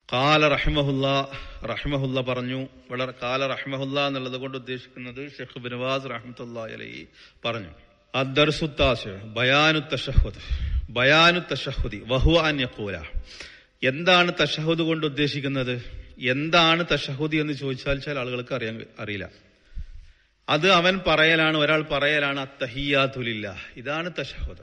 കാല റഹിമഹുല്ല റഹിമഹുല്ല പറഞ്ഞു വളരെ കാല റഹിമഹുല്ല എന്നുള്ളത് കൊണ്ട് ഉദ്ദേശിക്കുന്നത് ഷെഖ് ബിനവാസ് റഹ്മത്തുല്ലാ അലൈ പറഞ്ഞു അദ്ദർസുത്താസ് ബയാനു തഷഹുദ് ബയാനു തഷഹുദി വഹു അൻ യഖൂല എന്താണ് തഷഹുദ് കൊണ്ട് ഉദ്ദേശിക്കുന്നത് എന്താണ് തഷഹുദി എന്ന് ചോദിച്ചാൽ ചില ആളുകൾക്ക് അറിയാൻ അറിയില്ല അത് അവൻ പറയലാണ് ഒരാൾ പറയലാണ് അത്തഹിയാതുലില്ല ഇതാണ് തഷഹുദ്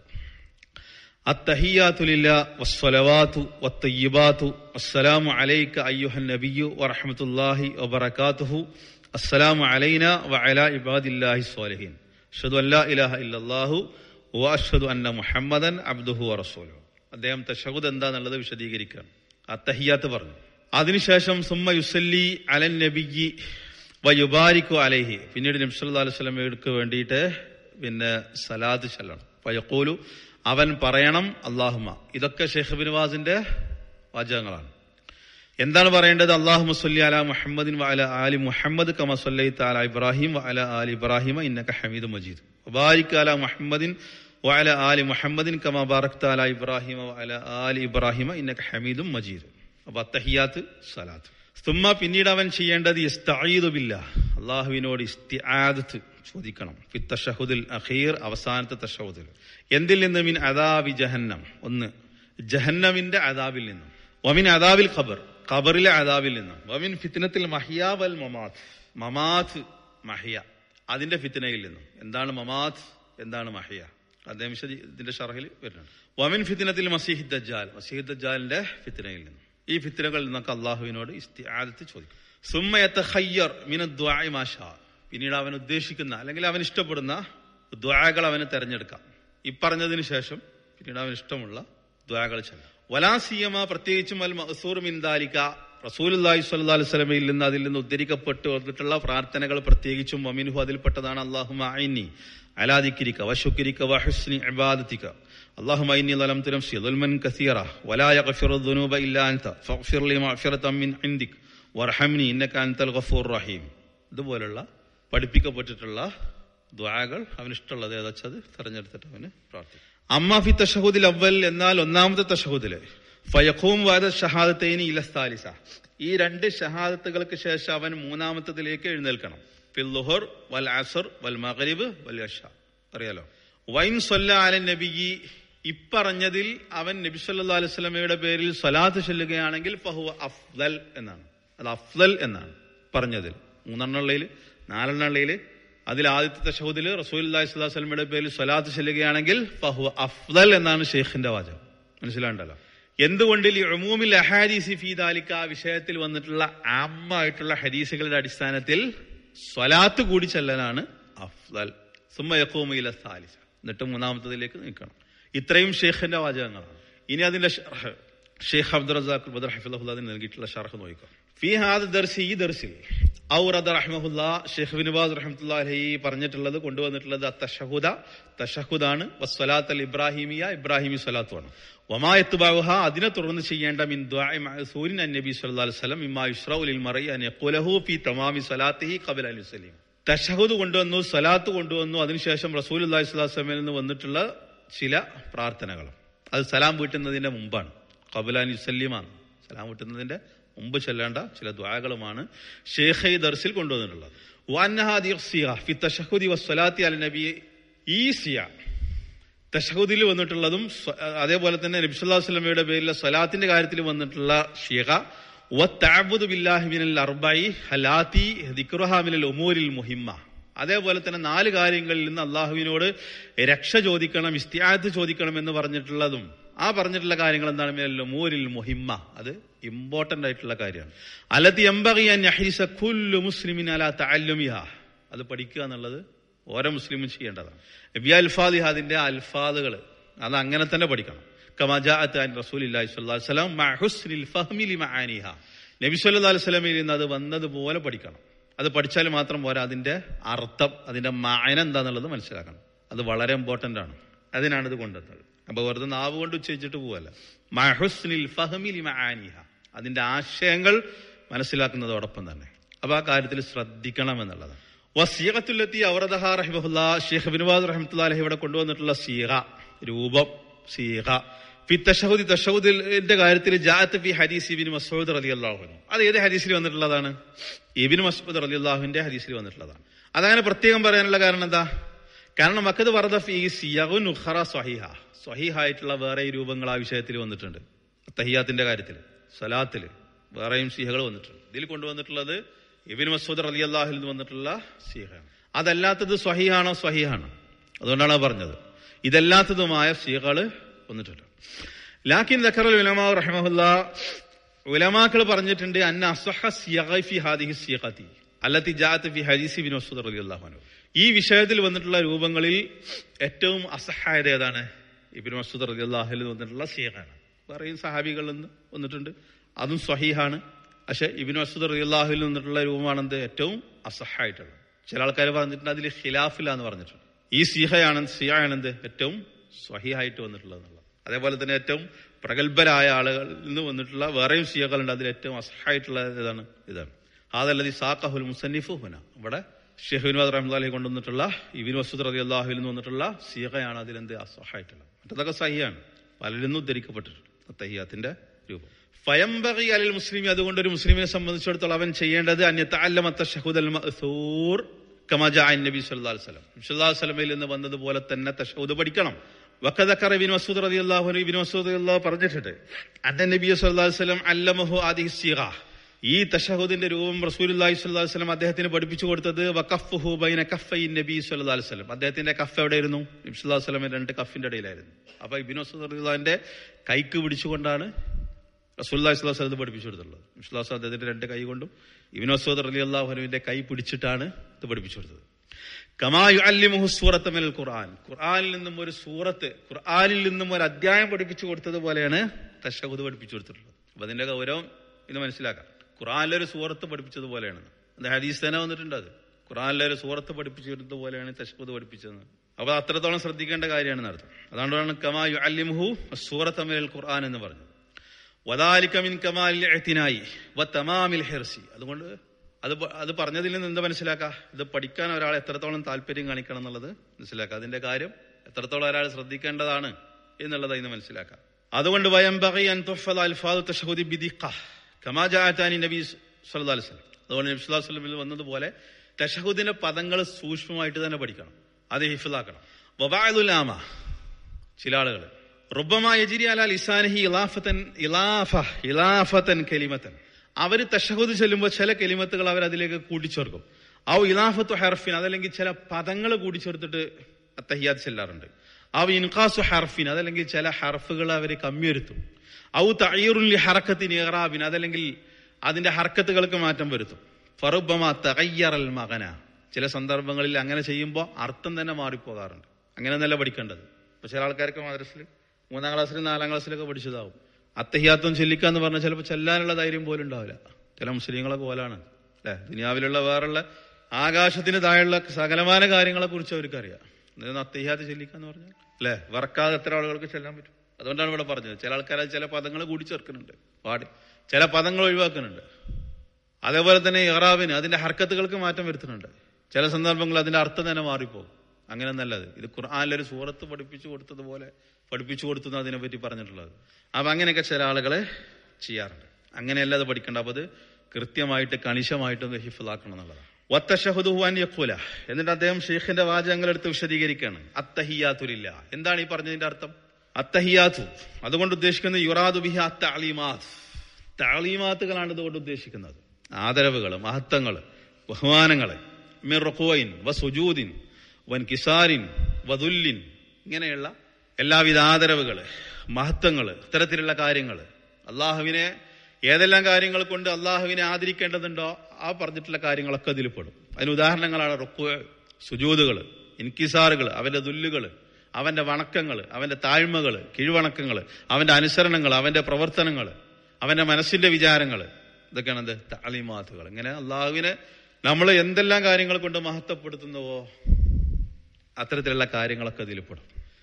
അത്തഹിയാതുലില്ല വസ്സലവാതു വത്തയ്യിബാതു അസ്സലാമു അലൈക അയ്യുഹൻ നബിയു വറഹ്മത്തുള്ളാഹി വബറകാതുഹു അസ്സലാമു അലൈന വഅലാ ഇബാദില്ലാഹി സ്വാലിഹീൻ അഷ്ഹദു അല്ലാ ഇലാഹ ഇല്ലല്ലാഹു വഅഷ്ഹദു അന്ന മുഹമ്മദൻ അബ്ദുഹു വറസൂലുഹു അദ്ദേഹം തഷഹുദ് എന്താന്നുള്ളത് വിശദീകരിക്കുകയാണ് അത്തഹിയാത്ത് പറഞ്ഞു അതിനുശേഷം സുമ്മ യുസല്ലി അലൻ നബിയി വയുബാരിക്കു അലൈഹി പിന്നീട് നബ്സല്ലാ അലൈഹി സ്വലമയ്ക്ക് വേണ്ടിയിട്ട് പിന്നെ സലാദ് ചെല്ലണം വയക്കോലു അവൻ പറയണം അള്ളാഹുമ ഇതൊക്കെ ഷെയ്ഖ് ബിൻവാസിന്റെ വാചകങ്ങളാണ് എന്താണ് പറയേണ്ടത് അള്ളാഹു മുസ്ലി അല മുഹമ്മദിൻ വഅല ആലി മുഹമ്മദ് കമ സല്ലൈത അല ഇബ്രാഹിം വഅല ആലി ഇബ്രാഹിമ ഇന്നക ഹമീദ് മജീദ് വബാരിക് അല മുഹമ്മദിൻ വഅല ആലി മുഹമ്മദിൻ കമ ബാറക്ത അല ഇബ്രാഹിമ വഅല ആലി ഇബ്രാഹിമ ഇന്നക ഹമീദും മജീദ് അപ്പൊ അത്തഹിയാത്ത് സലാത്ത് തുമ്മ പിന്നീട് അവൻ ചെയ്യേണ്ടത് ഇസ്തഈദുബില്ല അള്ളാഹുവിനോട് ഇസ്തിആദത്ത് ചോദിക്കണം ഫി തഷഹുദിൽ അഖീർ അവസാനത്തെ തഷഹുദിൽ എന്തിൽ നിന്ന് മിൻ അദാബി ജഹന്നം ഒന്ന് ജഹന്നമിന്റെ അദാബിൽ നിന്നും വമിൻ അദാബിൽ ഖബർ ഖബറിലെ അദാബിൽ നിന്നും വമിൻ ഫിത്നത്തിൽ മഹിയ വൽ മമാത്ത് മമാത്ത് മഹിയ അതിന്റെ ഫിത്നയിൽ നിന്നും എന്താണ് മമാത്ത് എന്താണ് മഹിയ അദ്ദേഹം വിശദ ഇതിന്റെ ഷറഹിൽ വരുന്നുണ്ട് വമിൻ ഫിത്നത്തിൽ മസീഹ് ദജ്ജാൽ മസീഹ് ദജ്ജാലിന്റെ ഫിത്നയിൽ നിന്നും ഈ ഫിത്നകളിൽ നിന്നൊക്കെ അള്ളാഹുവിനോട് ഇസ്തിആദത്ത് ചോദിക്കും സുമ്മയത്തെ ഹയ്യർ മിന ദ്വായ് മാഷാ പിന്നീട് അവൻ ഉദ്ദേശിക്കുന്ന അല്ലെങ്കിൽ അവൻ ഇഷ്ടപ്പെടുന്ന ദ്വാകൾ അവന് തെരഞ്ഞെടുക്കാം ഈ പറഞ്ഞതിന് ശേഷം പിന്നീട് അവൻ ഇഷ്ടമുള്ള ദ്വാകൾ ചെല്ലാം വലാസിയമ പ്രത്യേകിച്ചും അൽ മസൂർ മിന്ദാലിക്ക റസൂലുല്ലാഹി സ്വല്ലല്ലാഹി അലൈഹി വസല്ലമയിൽ നിന്ന് അതിൽ നിന്ന് ഉദ്ധരിക്കപ്പെട്ടു വന്നിട്ടുള്ള പ്രാർത്ഥനകൾ പ്രത്യേകിച്ചും വമിൻഹു അതിൽപ്പെട്ടതാണ് അല്ലാഹുമ്മ ഐനി അലാ ദിക്രിക വശുക്രിക വഹുസ്നി ഇബാദതിക اللهم إني ظلمت نفسي ظلما كثيرا ولا يغفر الذنوب إلا أنت فاغفر لي مغفرة من عندك وارحمني إنك أنت الغفور الرحيم ഇതുപോലുള്ള പഠിപ്പിക്കപ്പെട്ടിട്ടുള്ള ദ്വാകൾ അവന് ഇഷ്ടമുള്ളത് ഏതാ വെച്ചത് തെരഞ്ഞെടുത്തിട്ട് അവന് പ്രാർത്ഥിക്കും അമ്മാഫി തഷഹുദിൽ അവൽ എന്നാൽ ഒന്നാമത്തെ തഷഹുദില് ഫയഖൂം വാദ ഷഹാദത്തേനി ഇലസ്താലിസ ഈ രണ്ട് ഷഹാദത്തുകൾക്ക് ശേഷം അവൻ മൂന്നാമത്തതിലേക്ക് എഴുന്നേൽക്കണം ഫിൽ ലുഹർ വൽ അസർ വൽ മഗ്രിബ് വൽ അഷ അറിയാലോ വൈൻ സൊല്ല അലൻ നബിയി ഇപ്പറഞ്ഞതിൽ അവൻ നബി സല്ലാ അലൈഹി സ്വലമയുടെ പേരിൽ സ്വലാത്ത് ചൊല്ലുകയാണെങ്കിൽ ഫഹുവ അഫ്ദൽ എന്നാണ് അത് അഫ്ദൽ എന്നാണ് പറഞ്ഞതിൽ മൂന്നെണ്ണുള്ളതിൽ നാലെണ്ണുള്ളതിൽ അതിൽ ആദ്യത്തെ തഷഹുദിൽ റസൂൽ അള്ളാഹി സ്വലാഹു സ്വലമയുടെ പേരിൽ സ്വലാത്ത് ചൊല്ലുകയാണെങ്കിൽ ഫഹുവ അഫ്ദൽ എന്നാണ് ഷെയ്ഖിന്റെ വാചകം മനസ്സിലാണ്ടല്ലോ എന്തുകൊണ്ട് ഈ ഉമൂമിൽ അഹാദീസി ഫീദാലിക്ക ആ വിഷയത്തിൽ വന്നിട്ടുള്ള ആമ്മായിട്ടുള്ള ഹദീസുകളുടെ അടിസ്ഥാനത്തിൽ സ്വലാത്ത് കൂടി ചെല്ലലാണ് അഫ്ദൽ സുമ്മ യക്കോമയിലെ സാലിസ എന്നിട്ട് മൂന്നാമത്തതിലേക്ക് നിൽക്കണം ഇത്രയും ഷെയ്ഖിന്റെ വാചകങ്ങളാണ് ഇനി അതിന്റെ ഷർഹ് ഷെയ്ഖ് അബ്ദുൽ റസാഖ് ബദർ ഹഫിദുല്ലാദിന് നൽകിയിട്ടുള്ള ഷർഹ് നോക്കാം ഫി ഹാദ് ദർസി ഈ ദർസിൽ ഔറദ് റഹ്മഹുല്ല ഷെയ്ഖ് ബിനുബാസ് റഹ്മത്തുള്ള അലഹി പറഞ്ഞിട്ടുള്ളത് കൊണ്ടുവന്നിട്ടുള്ളത് തഷഹുദ തഷഹുദാണ് വസ്വലാത്ത് അൽ ഇബ്രാഹിമിയ ഇബ്രാഹിമി സ്വലാത്തുമാണ് വമായത്തുബാവുഹ അതിനെ തുടർന്ന് ചെയ്യേണ്ട മിൻ സൂര്യൻ നബി സല്ലല്ലാഹു അലൈഹി വസല്ലം ഇമ്മാ യുസ്റഉ ലിൽ മറഇ അൻ യഖുലഹു ഫി തമാമി സ്വലാത്തിഹി ഖബല അൻ യുസല്ലിം തഷഹുദ് കൊണ്ടുവന്നു സലാത്ത് കൊണ്ടുവന്നു അതിനുശേഷം റസൂൽ അള്ളാഹി സ്വലാസ്ലമിൽ നിന്ന് വന്നിട്ടുള്ള ചില പ്രാർത്ഥനകൾ അത് സലാം വീട്ടുന്നതിന്റെ മുമ്പാണ് കബുലാൻ യുസല്ലിമാണ് സലാം വീട്ടുന്നതിന്റെ മുമ്പ് ചെല്ലേണ്ട ചില ദ്വാകളുമാണ് ഷേഖൈ ദർസിൽ കൊണ്ടുവന്നിട്ടുള്ളത് ഈ സിയ തഷഹുദിൽ വന്നിട്ടുള്ളതും അതേപോലെ തന്നെ നബിസ്വല്ലാ വസ്ലമയുടെ പേരിലെ സ്വലാത്തിന്റെ കാര്യത്തിൽ വന്നിട്ടുള്ള ഷിയ മുഹിമ്മ അതേപോലെ തന്നെ നാല് കാര്യങ്ങളിൽ നിന്ന് അള്ളാഹുവിനോട് രക്ഷ ചോദിക്കണം ഇസ്തിയാത്ത് ചോദിക്കണം എന്ന് പറഞ്ഞിട്ടുള്ളതും ആ പറഞ്ഞിട്ടുള്ള കാര്യങ്ങൾ എന്താണ് മിനൽ ഉമൂരിൽ മുഹിമ്മ അത് ഇമ്പോർട്ടന്റ് ആയിട്ടുള്ള കാര്യമാണ് അലത്തി എംബിയ മുസ്ലിമിൻ അല തല്ലുമിഹ അത് പഠിക്കുക എന്നുള്ളത് ഓരോ മുസ്ലിമും ചെയ്യേണ്ടതാണ് ബി അൽഫാദിഹ അതിന്റെ അൽഫാദുകൾ അത് അങ്ങനെ തന്നെ പഠിക്കണം നബി സല്ലാ അലുസലമയിൽ നിന്ന് അത് വന്നതുപോലെ പഠിക്കണം അത് പഠിച്ചാൽ മാത്രം പോരാ അതിന്റെ അർത്ഥം അതിന്റെ മായന എന്താന്നുള്ളത് മനസ്സിലാക്കണം അത് വളരെ ഇമ്പോർട്ടന്റ് ആണ് അതിനാണ് ഇത് കൊണ്ടുവന്നത് അപ്പൊ വെറുതെ നാവ് കൊണ്ട് ഉച്ചരിച്ചിട്ട് പോവല്ല മഹുസ്നിൽ ഫഹമിലി മഹാനിഹ അതിന്റെ ആശയങ്ങൾ മനസ്സിലാക്കുന്നതോടൊപ്പം തന്നെ അപ്പൊ ആ കാര്യത്തിൽ ശ്രദ്ധിക്കണം എന്നുള്ളതാണ് വസീഖത്തുല്ലത്തി അവറദഹ റഹിബഹുല്ല ഷെയ്ഖ് ബിനുവാദ് റഹ്മത്തുള്ള അലഹി ഇവിടെ കൊണ്ടുവന്നിട്ടുള്ള സീഹ രൂപം സീഹ ഫി തഷഹുദി തഷഹുദിന്റെ കാര്യത്തിൽ ജാഅത്ത് ഫി ഹദീസ് ഇബിൻ മസൂദ് റളിയല്ലാഹു അൻഹു അത് ഏത് ഹദീസിൽ വന്നിട്ടുള്ളതാണ് ഇബിൻ മസൂദ് റളിയല്ലാഹുവിന്റെ ഹദീസിൽ വന്നിട്ടുള്ളതാണ് അതങ്ങനെ പ്രത്യേകം പറയാനുള്ള കാരണം എന്താ കാരണം മക്കത് വർദ്ധ ഫി സിയഗുൻ ഉഖറ സ്വഹീഹ സ്വഹീഹായിട്ടുള്ള വേറെ രൂപങ്ങൾ ആ വിഷയത്തിൽ വന്നിട്ടുണ്ട് തഹിയാത്തിന്റെ കാര്യത്തിൽ സലാത്തില് വേറെയും സീഹകൾ വന്നിട്ടുണ്ട് ഇതിൽ കൊണ്ടുവന്നിട്ടുള്ളത് ഇബിൻ മസൂദ് റളിയല്ലാഹുവിൽ നിന്ന് വന്നിട്ടുള്ള സീഹയാണ് അതല്ലാത്തത് സ്വഹീഹാണോ സ്വഹീഹാണോ അതുകൊണ്ടാണ് അത് പറഞ്ഞത് ഇതല്ലാത്തതുമായ സീഹകള് വന്നിട്ടുണ്ട് ലാക്കിൻ ദക്കറൽ ഉലമാ റഹ്മഹുല്ല ഉലമാക്കൾ പറഞ്ഞിട്ടുണ്ട് അന്ന അസ്വഹ സിയഗ ഫി ഹാദിഹി സിയഖതി അല്ലത്തി ജാഅത്ത് ഫി ഹദീസി ബിൻ മസ്ഊദ് റളിയല്ലാഹു അൻഹു ഈ വിഷയത്തിൽ വന്നിട്ടുള്ള രൂപങ്ങളിൽ ഏറ്റവും അസഹായത ഏതാണ് ഇബിൻ മസ്ഊദ് റളിയല്ലാഹുവിൽ വന്നിട്ടുള്ള സിയഖാണ് വേറെയും സഹാബികളിൽ നിന്ന് വന്നിട്ടുണ്ട് അതും സ്വഹീഹാണ് പക്ഷെ ഇബിൻ മസ്ഊദ് റളിയല്ലാഹുവിൽ നിന്നിട്ടുള്ള രൂപമാണെന്ത് ഏറ്റവും അസഹായിട്ടുള്ളത് ചില ആൾക്കാർ പറഞ്ഞിട്ടുണ്ട് അതിൽ ഖിലാഫില്ല എന്ന് പറഞ്ഞിട്ടുണ്ട് ഈ സിഹയാണ് സിയാണെന്ത് ഏറ്റവും സ്വഹിയായിട്ട് വന്നിട്ടുള്ളത് എന്നുള്ളത് അതേപോലെ തന്നെ ഏറ്റവും പ്രഗത്ഭരായ ആളുകളിൽ നിന്ന് വന്നിട്ടുള്ള വേറെയും സിയകളുണ്ട് അതിൽ ഏറ്റവും അസഹായിട്ടുള്ള ഇതാണ് ഇതാണ് അതല്ലത് സാഖഹുൽ മുസന്നിഫു ഹുന ഇവിടെ ഷെഹുൻവാദ് റഹ്മദ് കൊണ്ടുവന്നിട്ടുള്ള ഇബിൻ വസുദ് റതി അള്ളാഹുവിൽ നിന്ന് വന്നിട്ടുള്ള സിയകയാണ് അതിലെന്ത് അസഹായിട്ടുള്ളത് മറ്റതൊക്കെ സഹിയാണ് പലരിൽ നിന്നും ഉദ്ധരിക്കപ്പെട്ടിട്ടുണ്ട് തഹിയാത്തിന്റെ രൂപം ഫയംബകി അലിൽ മുസ്ലിമി അതുകൊണ്ട് ഒരു മുസ്ലിമിനെ സംബന്ധിച്ചിടത്തോളം അവൻ ചെയ്യേണ്ടത് അന്യത്തല്ലമത്ത ഷഹുദൽ മഅ്സൂർ കമജ നബി സല്ലല്ലാഹു അലൈഹി വസല്ലം സല്ലല്ലാഹു അലൈഹി വസല്ലമയിൽ നിന്ന് വന്നതുപോലെ തന്നെ തഷഹുദ് പഠിക്കണം വക്കദക്കർ ഇബ്നു മസ്ഊദ് റളിയല്ലാഹു അൻഹു ഇബ്നു മസ്ഊദ് റളിയല്ലാഹു പറഞ്ഞിട്ടുണ്ട് അന്ന നബി സല്ലല്ലാഹു അലൈഹി വസല്ലം അല്ലമഹു ആദിഹി സിഗ ഈ തഷഹുദിന്റെ രൂപം റസൂലുള്ളാഹി സ്വല്ലല്ലാഹു അലൈഹി വസല്ലം അദ്ദേഹത്തിന് പഠിപ്പിച്ചു കൊടുത്തത് വഖഫുഹു ബൈന കഫൈ നബി സ്വല്ലല്ലാഹു അലൈഹി വസല്ലം അദ്ദേഹത്തിന്റെ കഫ് എവിടെയായിരുന്നു നബി സല്ലല്ലാഹു അലൈഹി വസല്ലം രണ്ട് കഫിന്റെ ഇടയിലായിരുന്നു അപ്പൊ ഇബ്നു മസ്ഊദ് റളിയല്ലാഹുവിന്റെ കൈക്ക് പിടിച്ചുകൊണ്ടാണ് റസൂല്ലാഹി സ്വലാഹു വസ്ലം പഠിപ്പിച്ചു കൊടുത്തുള്ളത് വിശ്വാസം അദ്ദേഹത്തിന്റെ രണ്ട് കൈ കൊണ്ടും ഇബിൻ വസൂദ് അലി അള്ളാഹുനുവിന്റെ കൈ പിടിച്ചിട്ടാണ് ഇത് പഠിപ്പിച്ചു കൊടുത്തത് കമായു അല്ലിമുഹു സൂറത്ത് മിനൽ ഖുർആൻ ഖുർആനിൽ നിന്നും ഒരു സൂറത്ത് ഖുർആനിൽ നിന്നും ഒരു അധ്യായം പഠിപ്പിച്ചു കൊടുത്തതുപോലെയാണ് തഷഹുദ് പഠിപ്പിച്ചു കൊടുത്തിട്ടുള്ളത് അപ്പൊ അതിന്റെ ഗൗരവം ഇത് മനസ്സിലാക്കാം ഖുർആനിലൊരു സൂറത്ത് പഠിപ്പിച്ചതുപോലെയാണ് അത് ഹദീസ് തന്നെ വന്നിട്ടുണ്ട് അത് ഖുർആനിലെ ഒരു സൂറത്ത് പഠിപ്പിച്ചു കൊടുത്തതുപോലെയാണ് തഷഹുദ് പഠിപ്പിച്ചത് അപ്പൊ അത്രത്തോളം ശ്രദ്ധിക്കേണ്ട കാര്യമാണെന്ന് അർത്ഥം അതുകൊണ്ടാണ് കമായു അല്ലിമുഹു സൂറത്ത് മിനൽ ഖുർആൻ എന്ന് പറഞ്ഞത് വദാലിക്കമിൻ കമാലിൽ എത്തിനായി വ തമാമിൽ ഹെർസി അതുകൊണ്ട് അത് അത് പറഞ്ഞതിൽ നിന്ന് എന്താ മനസ്സിലാക്കുക ഇത് പഠിക്കാൻ ഒരാൾ എത്രത്തോളം താല്പര്യം കാണിക്കണം എന്നുള്ളത് മനസ്സിലാക്കുക അതിന്റെ കാര്യം എത്രത്തോളം ഒരാൾ ശ്രദ്ധിക്കേണ്ടതാണ് എന്നുള്ളത് ഇന്ന് മനസ്സിലാക്കാം അതുകൊണ്ട് വയംബഗി അൻ തുഹ്ഫദ അൽഫാദു തശഹുദി ബിദിഖ കമാ ജാഅതാനി നബി സല്ലല്ലാഹു അലൈഹി വസല്ലം അതുകൊണ്ട് നബി സല്ലല്ലാഹു അലൈഹി വസല്ലം വന്നതുപോലെ തശഹുദിന്റെ പദങ്ങൾ സൂക്ഷ്മമായിട്ട് തന്നെ പഠിക്കണം അത് ഹിഫിലാക്കണം വബാലുലാമ ചില ആളുകൾ റുബമ യജിരി അല ലിസാനിഹി ഇലാഫത്തൻ ഇലാഫ ഇലാഫത്തൻ കെലിമത്തൻ അവർ തഷഹുദ് ചെല്ലുമ്പോൾ ചില കെലിമത്തുകൾ അവർ അതിലേക്ക് കൂട്ടിച്ചേർക്കും ഔ ഇലാഫത്തു ഹർഫിൻ അതല്ലെങ്കിൽ ചില പദങ്ങൾ കൂട്ടിച്ചേർത്തിട്ട് തഹിയാദ് ചെല്ലാറുണ്ട് ഔ ഇൻകാസു ഹർഫിൻ അതല്ലെങ്കിൽ ചില ഹർഫുകൾ അവർ കമ്മി വരുത്തും ഔ തയ്യറുല്ലി ഹറക്കത്തിന് ഇറാബിൻ അതല്ലെങ്കിൽ അതിന്റെ ഹർക്കത്തുകൾക്ക് മാറ്റം വരുത്തും ഫറുബമ തകയ്യറൽ മകന ചില സന്ദർഭങ്ങളിൽ അങ്ങനെ ചെയ്യുമ്പോൾ അർത്ഥം തന്നെ മാറിപ്പോകാറുണ്ട് അങ്ങനെ നല്ല പഠിക്കേണ്ടത് ഇപ്പൊ ചില ആൾക്കാർക്ക് മദ്രസിൽ മൂന്നാം ക്ലാസ്സിലും നാലാം ക്ലാസ്സിലൊക്കെ പഠിച്ചതാവും അത്തഹിയാത്വം ചെല്ലിക്കാന്ന് പറഞ്ഞാൽ ചിലപ്പോൾ ചെല്ലാനുള്ള ധൈര്യം പോലും ഉണ്ടാവില്ല ചില മുസ്ലിങ്ങളൊക്കെ പോലാണ് അല്ലെ ദുനിയാവിലുള്ള വേറുള്ള ആകാശത്തിന് താഴെയുള്ള സകലമാന കാര്യങ്ങളെ കുറിച്ച് അവർക്കറിയാം എന്നാൽ അത്തഹിയാത്ത് ചെല്ലിക്കാന്ന് പറഞ്ഞാൽ അല്ലെ വറക്കാതെ എത്ര ആളുകൾക്ക് ചെല്ലാൻ പറ്റും അതുകൊണ്ടാണ് ഇവിടെ പറഞ്ഞത് ചില ആൾക്കാർ ചില പദങ്ങൾ കൂടി ചേർക്കുന്നുണ്ട് പാടി ചില പദങ്ങൾ ഒഴിവാക്കുന്നുണ്ട് അതേപോലെ തന്നെ ഇറാബിന് അതിന്റെ ഹർക്കത്തുകൾക്ക് മാറ്റം വരുത്തുന്നുണ്ട് ചില സന്ദർഭങ്ങളിൽ അതിന്റെ അർത്ഥം തന്നെ മാറിപ്പോകും അങ്ങനെ നല്ലത് ഇത് ഖുർആാനിലൊരു സൂറത്ത് പഠിപ്പിച്ചു കൊടുത്തതുപോലെ പഠിപ്പിച്ചു കൊടുത്തു അതിനെ പറ്റി പറഞ്ഞിട്ടുള്ളത് അപ്പൊ അങ്ങനെയൊക്കെ ചില ആളുകളെ ചെയ്യാറുണ്ട് അങ്ങനെയല്ല അത് പഠിക്കേണ്ട അപ്പൊ അത് കൃത്യമായിട്ട് കണിശമായിട്ട് ഹിഫിലാക്കണം എന്നുള്ളതാണ് വത്തഷഹുദുഹാൻ യക്കൂല എന്നിട്ട് അദ്ദേഹം ഷെയ്ഖിന്റെ വാചകങ്ങൾ എടുത്ത് വിശദീകരിക്കുകയാണ് അത്തഹിയാത്തുലില്ല എന്താണ് ഈ പറഞ്ഞതിന്റെ അർത്ഥം അത്തഹിയാത്തു അതുകൊണ്ട് ഉദ്ദേശിക്കുന്നത് യുറാദു ബിഹ തഅലീമാത്ത് തഅലീമാത്തുകളാണ് ഇതുകൊണ്ട് ഉദ്ദേശിക്കുന്നത് ആദരവുകൾ മഹത്വങ്ങൾ ബഹുമാനങ്ങൾ മിർഖുവൈൻ വസുജൂദിൻ വൻ കിസാരിൻ വതുല്ലിൻ ഇങ്ങനെയുള്ള എല്ലാവിധ ആദരവുകൾ മഹത്വങ്ങൾ ഇത്തരത്തിലുള്ള കാര്യങ്ങൾ അള്ളാഹുവിനെ ഏതെല്ലാം കാര്യങ്ങൾ കൊണ്ട് അള്ളാഹുവിനെ ആദരിക്കേണ്ടതുണ്ടോ ആ പറഞ്ഞിട്ടുള്ള കാര്യങ്ങളൊക്കെ അതിൽ പെടും അതിന് ഉദാഹരണങ്ങളാണ് റുക്കു സുജൂതുകൾ ഇൻകിസാറുകൾ അവന്റെ ദുല്ലുകൾ അവന്റെ വണക്കങ്ങൾ അവന്റെ താഴ്മകൾ കീഴ്വണക്കങ്ങൾ അവന്റെ അനുസരണങ്ങൾ അവന്റെ പ്രവർത്തനങ്ങൾ അവന്റെ മനസ്സിന്റെ വിചാരങ്ങൾ ഇതൊക്കെയാണ് എന്ത് താളിമാത്തുകൾ ഇങ്ങനെ അള്ളാഹുവിനെ നമ്മൾ എന്തെല്ലാം കാര്യങ്ങൾ കൊണ്ട് മഹത്വപ്പെടുത്തുന്നുവോ അത്തരത്തിലുള്ള കാര്യങ്ങളൊക്കെ അതിൽ പെടും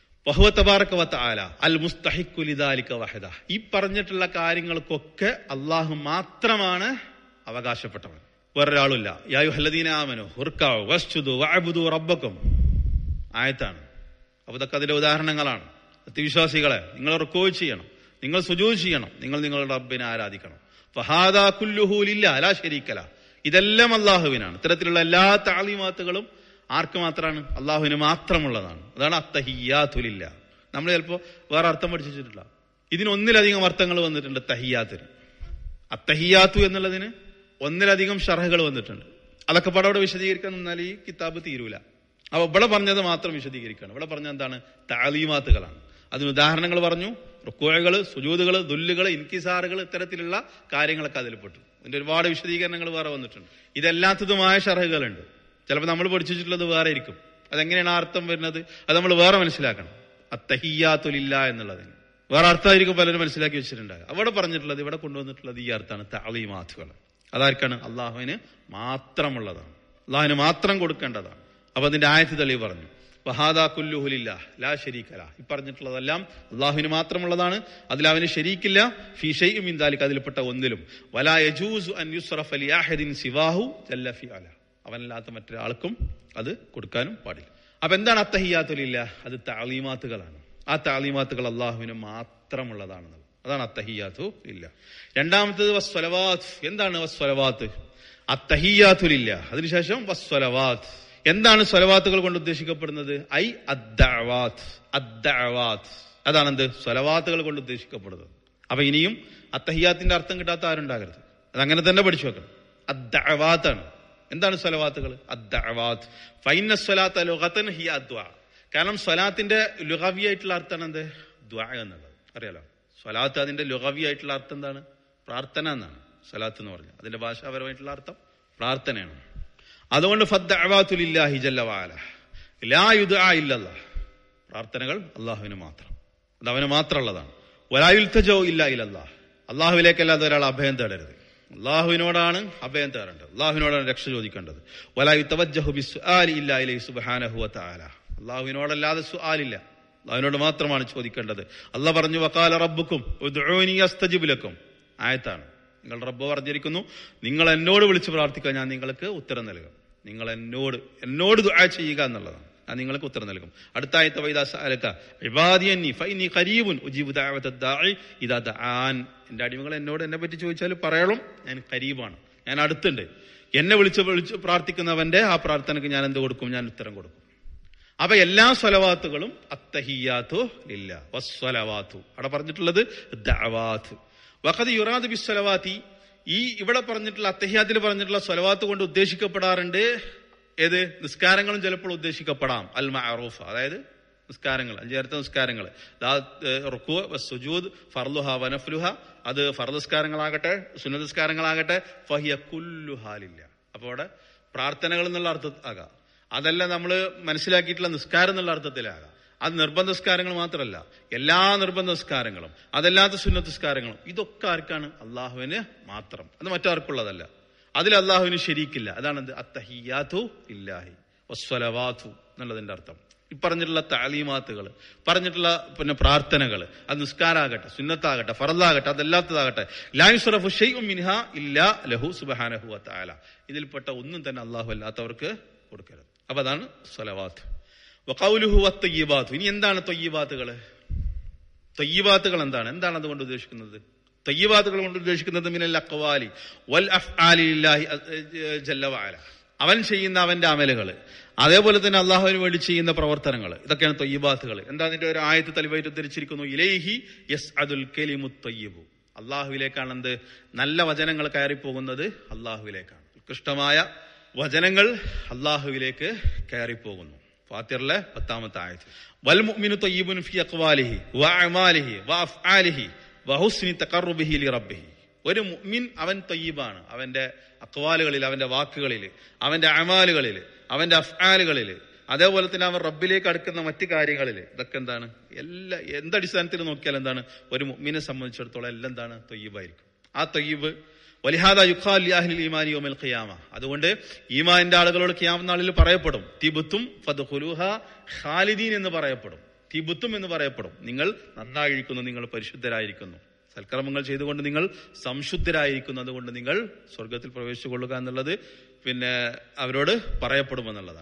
ആല അൽ മുസ്തഹിക്കുലിദാലിക്ക വഹദ ഈ പറഞ്ഞിട്ടുള്ള കാര്യങ്ങൾക്കൊക്കെ അള്ളാഹു മാത്രമാണ് അവകാശപ്പെട്ടവൻ വേറൊരാളുമില്ല യായു ഹല്ലദീനാമനു ഹുർക്കാവു വസ്തുതു വഅബുദു റബ്ബക്കും ആയത്താണ് അപ്പൊ ഇതൊക്കെ അതിന്റെ ഉദാഹരണങ്ങളാണ് സത്യവിശ്വാസികളെ നിങ്ങൾ റുക്കോ ചെയ്യണം നിങ്ങൾ സുജൂദ് ചെയ്യണം നിങ്ങൾ നിങ്ങളുടെ റബ്ബിനെ ആരാധിക്കണം ഫഹാദാ കുല്ലുഹൂലില്ല അലാ ശരീക്കല ഇതെല്ലാം അള്ളാഹുവിനാണ് ഇത്തരത്തിലുള്ള എല്ലാ താലിമാത്തുകളും ആർക്ക് മാത്രമാണ് അള്ളാഹുവിന് മാത്രമുള്ളതാണ് അതാണ് അത്തഹിയാത്തുലില്ല നമ്മൾ ചിലപ്പോൾ വേറെ അർത്ഥം പഠിച്ചിട്ടില്ല ഇതിനൊന്നിലധികം അർത്ഥങ്ങൾ വന്നിട്ടുണ്ട് തഹിയാത്തിന് അത്തഹിയാത്തു എന്നുള്ളതിന് ഒന്നിലധികം ഷർഹകൾ വന്നിട്ടുണ്ട് അതൊക്കെ പടം അവിടെ വിശദീകരിക്കാൻ നിന്നാൽ ഈ കിതാബ് തീരൂല അപ്പൊ ഇവിടെ പറഞ്ഞത് മാത്രം വിശദീകരിക്കണം ഇവിടെ പറഞ്ഞ എന്താണ് താലീമാത്തുകളാണ് അതിന് ഉദാഹരണങ്ങൾ പറഞ്ഞു റുക്കോഴകൾ സുജൂതുകൾ ദുല്ലുകൾ ഇൻകിസാറുകൾ ഇത്തരത്തിലുള്ള കാര്യങ്ങളൊക്കെ അതിൽ പെട്ടു അതിന്റെ ഒരുപാട് വിശദീകരണങ്ങൾ വേറെ വന്നിട്ടുണ്ട് ഇതെല്ലാത്തതുമായ ഷർഹകളുണ്ട് ചിലപ്പോൾ നമ്മൾ പഠിച്ചിട്ടുള്ളത് വേറെ ഇരിക്കും അതെങ്ങനെയാണ് ആ അർത്ഥം വരുന്നത് അത് നമ്മൾ വേറെ മനസ്സിലാക്കണം അത്തഹിയാത്തുലില്ല എന്നുള്ളതിന് വേറെ അർത്ഥമായിരിക്കും പലരും മനസ്സിലാക്കി വെച്ചിട്ടുണ്ടാകുക അവിടെ പറഞ്ഞിട്ടുള്ളത് ഇവിടെ കൊണ്ടുവന്നിട്ടുള്ളത് ഈ അർത്ഥമാണ് താലിമാത്തുകൾ അതാർക്കാണ് അള്ളാഹുവിന് മാത്രമുള്ളതാണ് അള്ളാഹുവിന് മാത്രം കൊടുക്കേണ്ടതാണ് അപ്പൊ അതിന്റെ ആയത്ത് തെളിവ് പറഞ്ഞു വഹാദാ കുല്ലുഹുലില്ല ലാ ഷരീക്കല ഈ പറഞ്ഞിട്ടുള്ളതെല്ലാം അള്ളാഹുവിന് മാത്രമുള്ളതാണ് അതിൽ അവന് ശരീക്കില്ല ഫിഷയും ഇന്താലിക്ക് അതിൽപ്പെട്ട ഒന്നിലും വലാ യജൂസു അൻ യുസ്റഫ് അലി ആഹദിൻ സിവാഹു ജല്ല ഫി അല അവനല്ലാത്ത മറ്റൊരാൾക്കും അത് കൊടുക്കാനും പാടില്ല അപ്പൊ എന്താണ് അത്തഹിയാത്തുലില്ല അത് താലീമാത്തുകളാണ് ആ താലീമാത്തുകൾ അള്ളാഹുവിന് മാത്രമുള്ളതാണെന്നത് അതാണ് അത്തഹിയാത്തു ഇല്ല രണ്ടാമത്തത് വസ്വലവാത്ത് എന്താണ് വസ്വലവാത്ത് അത്തഹിയാത്തുലില്ല അതിനുശേഷം വസ്വലവാത്ത് എന്താണ് സ്വലവാത്തുകൾ കൊണ്ട് ഉദ്ദേശിക്കപ്പെടുന്നത് ഐ അദ്ദഅവാത്ത് അദ്ദഅവാത്ത് അതാണെന്ത് സ്വലവാത്തുകൾ കൊണ്ട് ഉദ്ദേശിക്കപ്പെടുന്നത് അപ്പൊ ഇനിയും അത്തഹിയാത്തിന്റെ അർത്ഥം കിട്ടാത്ത ആരുണ്ടാകരുത് അതങ്ങനെ തന്നെ പഠിച്ചു വെക്കണം അദ്ദഅവാത്താണ് എന്താണ് സ്വലവാത്തുകൾ അദ്ദഅവാത്ത് ഫൈന സ്വലാത്ത ലുഗതൻ ഹിയ അദ്വാ കാരണം സ്വലാത്തിന്റെ ലുഗവിയായിട്ടുള്ള അർത്ഥമാണ് എന്ത് ദ്വാ എന്നുള്ളത് അറിയാലോ സ്വലാത്ത് അതിന്റെ ലുഗവിയായിട്ടുള്ള അർത്ഥം എന്താണ് പ്രാർത്ഥന എന്നാണ് സ്വലാത്ത് എന്ന് പറഞ്ഞാൽ അതിന്റെ ഭാഷാപരമായിട്ടുള്ള അർത്ഥം പ്രാർത്ഥനയാണ് അതുകൊണ്ട് ഫദ്ദഅവാത്തുലില്ലാഹി ജല്ല വഅല ലാ യുദ്ആ ഇല്ലല്ലാഹ് പ്രാർത്ഥനകൾ അള്ളാഹുവിന് മാത്രം അത് അവന് മാത്രമുള്ളതാണ് വലായുൽത്തജോ ഇല്ല ഇല്ലല്ലാഹ് അള്ളാഹുവിലേക്കല്ലാതെ ഒരാൾ അഭയം തേടരുത് അള്ളാഹുവിനോടാണ് അഭയം തേടേണ്ടത് അള്ളാഹുവിനോടാണ് രക്ഷ ചോദിക്കേണ്ടത് വലായു തവജ്ജഹു ബിസ്ആലി ഇല്ല ഇലൈഹി സുബ്ഹാനഹു വതആല അള്ളാഹുവിനോടല്ലാതെ സുആലില്ല അള്ളാഹുവിനോട് മാത്രമാണ് ചോദിക്കേണ്ടത് അള്ളാഹ് പറഞ്ഞു വക്കാല റബ്ബുക്കും ഉദ്ഊനി അസ്തജിബ് ലക്കും ആയത്താണ് നിങ്ങൾ റബ്ബ് പറഞ്ഞിരിക്കുന്നു നിങ്ങൾ എന്നോട് വിളിച്ച് പ്രാർത്ഥിക്കാൻ ഞാൻ നിങ്ങൾക്ക് ഉത്തരം നൽകും നിങ്ങൾ എന്നോട് എന്നോട് ദുആ ചെയ്യുക എന്നുള്ളതാണ് ഞാൻ നിങ്ങൾക്ക് ഉത്തരം നൽകും അടുത്ത ആയത്തെ വൈദാസ ഇബാദിയന്നി ഫൈനി ഖരീബുൻ ഉജീബു ദഅവത ദാഇ ഇദാ ദആൻ എന്റെ അടിമകൾ എന്നോട് എന്നെ പറ്റി ചോദിച്ചാൽ പറയണം ഞാൻ ഖരീബാണ് ഞാൻ അടുത്തുണ്ട് എന്നെ വിളിച്ച് വിളിച്ച് പ്രാർത്ഥിക്കുന്നവന്റെ ആ പ്രാർത്ഥനയ്ക്ക് ഞാൻ എന്ത് കൊടുക്കും ഞാൻ ഉത്തരം കൊടുക്കും അപ്പൊ എല്ലാ സ്വലവാത്തുകളും അത്തഹിയാത്തു ഇല്ല വസ്വലവാത്തു അവിടെ പറഞ്ഞിട്ടുള്ളത് ദഅവാത്ത് വഖദ് യുറാദ് ബിസ്വലവാത്തി ഈ ഇവിടെ പറഞ്ഞിട്ടുള്ള അത്തഹിയാത്തിൽ പറഞ്ഞിട്ടുള്ള സ്വലവാത്ത് കൊണ്ട് ഉദ്ദേശിക്കപ്പെടാറുണ്ട് ഏത് നിസ്കാരങ്ങളും ചിലപ്പോൾ ഉദ്ദേശിക്കപ്പെടാം അൽ മഅറൂഫ് അതായത് നിസ്കാരങ്ങൾ അഞ്ചേരത്തെ നിസ്കാരങ്ങൾ റുക്കു സുജൂദ് ഫർലുഹ വനഫ്ലുഹ അത് ഫർദ് നിസ്കാരങ്ങളാകട്ടെ സുന്ന നിസ്കാരങ്ങളാകട്ടെ ഫഹിയ കുല്ലുഹാലില്ല അപ്പൊ അവിടെ പ്രാർത്ഥനകൾ എന്നുള്ള അർത്ഥം ആകാം അതല്ല നമ്മൾ മനസ്സിലാക്കിയിട്ടുള്ള നിസ്കാരം എന്നുള്ള അർത്ഥത്തിലാകാം അത് നിർബന്ധ നിസ്കാരങ്ങൾ മാത്രമല്ല എല്ലാ നിർബന്ധ നിസ്കാരങ്ങളും അതല്ലാത്ത സുന്നത്ത് നിസ്കാരങ്ങളും ഇതൊക്കെ ആർക്കാണ് അള്ളാഹുവിന് മാത്രം അത് മറ്റാർക്കുള്ളതല്ല അതിൽ അള്ളാഹുവിന് ശരിക്കില്ല അതാണ് എന്ത് അത്തഹിയാത്തു ഇല്ലാഹി വസ്വലവാത്തു എന്നുള്ളതിന്റെ അർത്ഥം ഈ പറഞ്ഞിട്ടുള്ള താലീമാത്തുകൾ പറഞ്ഞിട്ടുള്ള പിന്നെ പ്രാർത്ഥനകൾ അത് നിസ്കാരാകട്ടെ സുന്നത്താകട്ടെ ഫറലാകട്ടെ അതല്ലാത്തതാകട്ടെ ലായുസ്റഫു ഷെയ്ഉം മിൻഹ ഇല്ല ലഹു സുബഹാനഹു വതആല ഇതിൽപ്പെട്ട ഒന്നും തന്നെ അള്ളാഹു അല്ലാത്തവർക്ക് കൊടുക്കരുത് അപ്പൊ അതാണ് സ്വലവാത്ത് വഖൗലുഹു വത്തയ്യിബാത്ത് ഇനി എന്താണ് തൊയ്യിബാത്തുകൾ തൊയ്യിബാത്തുകൾ എന്താണ് എന്താണ് അതുകൊണ്ട് ഉദ്ദേശിക്കുന്നത് തയ്യബാത്തുകൾ കൊണ്ട് ഉദ്ദേശിക്കുന്നത് മിനൽ അക്വാലി വൽ അഫ്ആലി ലില്ലാഹി ജല്ല വഅല അവൻ ചെയ്യുന്ന അവന്റെ അമലുകൾ അതേപോലെ തന്നെ അള്ളാഹുവിന് വേണ്ടി ചെയ്യുന്ന പ്രവർത്തനങ്ങൾ ഇതൊക്കെയാണ് തൊയ്യബാത്തുകൾ എന്താ അതിന്റെ ഒരു ആയത്ത് തലിവായിട്ട് ഉദ്ധരിച്ചിരിക്കുന്നു ഇലൈഹി യസ് അതുൽ കെലിമു തൊയ്യബു അള്ളാഹുവിലേക്കാണ് എന്ത് നല്ല വചനങ്ങൾ കയറിപ്പോകുന്നത് അള്ളാഹുവിലേക്കാണ് ഉത്കൃഷ്ടമായ വചനങ്ങൾ അള്ളാഹുവിലേക്ക് കയറിപ്പോകുന്നു ഫാത്തിറിലെ പത്താമത്തെ ആയത്ത് വൽ മുഅ്മിനു തയ്യിബുൻ ഫി അഖ്വാലിഹി വ അമാലിഹി വ അഫ്ആലിഹി വഹുസ്നി തഖറുബിഹി ലി റബ്ബിഹി ഒരു മുഅ്മിൻ അവൻ തയ്യിബാണ് അവന്റെ അക്വാലുകളിൽ അവന്റെ വാക്കുകളിൽ അവന്റെ അമാലുകളിൽ അവന്റെ അഫ്ആലുകളിൽ അതേപോലെ തന്നെ അവൻ റബ്ബിലേക്ക് അടുക്കുന്ന മറ്റു കാര്യങ്ങളിൽ ഇതൊക്കെ എന്താണ് എല്ലാ എന്തടിസ്ഥാനത്തിൽ നോക്കിയാൽ എന്താണ് ഒരു മുഅ്മിനെ സംബന്ധിച്ചിടത്തോളം എല്ലാം എന്താണ് തൊയ്യബായിരിക്കും ആ തൊയ്യബ് വലിഹാദ യുഖാൽ അഹ്ലിൽ ഈമാനി യൗമൽ ഖിയാമ അതുകൊണ്ട് ഈമാനിന്റെ ആളുകളോട് ഖിയാമ നാളിൽ പറയപ്പെടും തിബുത്തും ഫദ്ഖുലുഹ ഖാലിദീൻ എന്ന് പറയപ്പെടും തിബുത്തും എന്ന് പറയപ്പെടും നിങ്ങൾ നന്നായിരിക്കുന്നു നിങ്ങൾ പരിശുദ്ധരായിരിക്കുന്നു സൽക്കർമ്മങ്ങൾ ചെയ്തുകൊണ്ട് നിങ്ങൾ സംശുദ്ധരായിരിക്കുന്നു അതുകൊണ്ട് നിങ്ങൾ സ്വർഗത്തിൽ പ്രവേശിച്ചു കൊള്ളുക എന്നുള്ളത് പിന്നെ അവരോട് പറയപ്പെടുമെന്നുള്ളതാണ്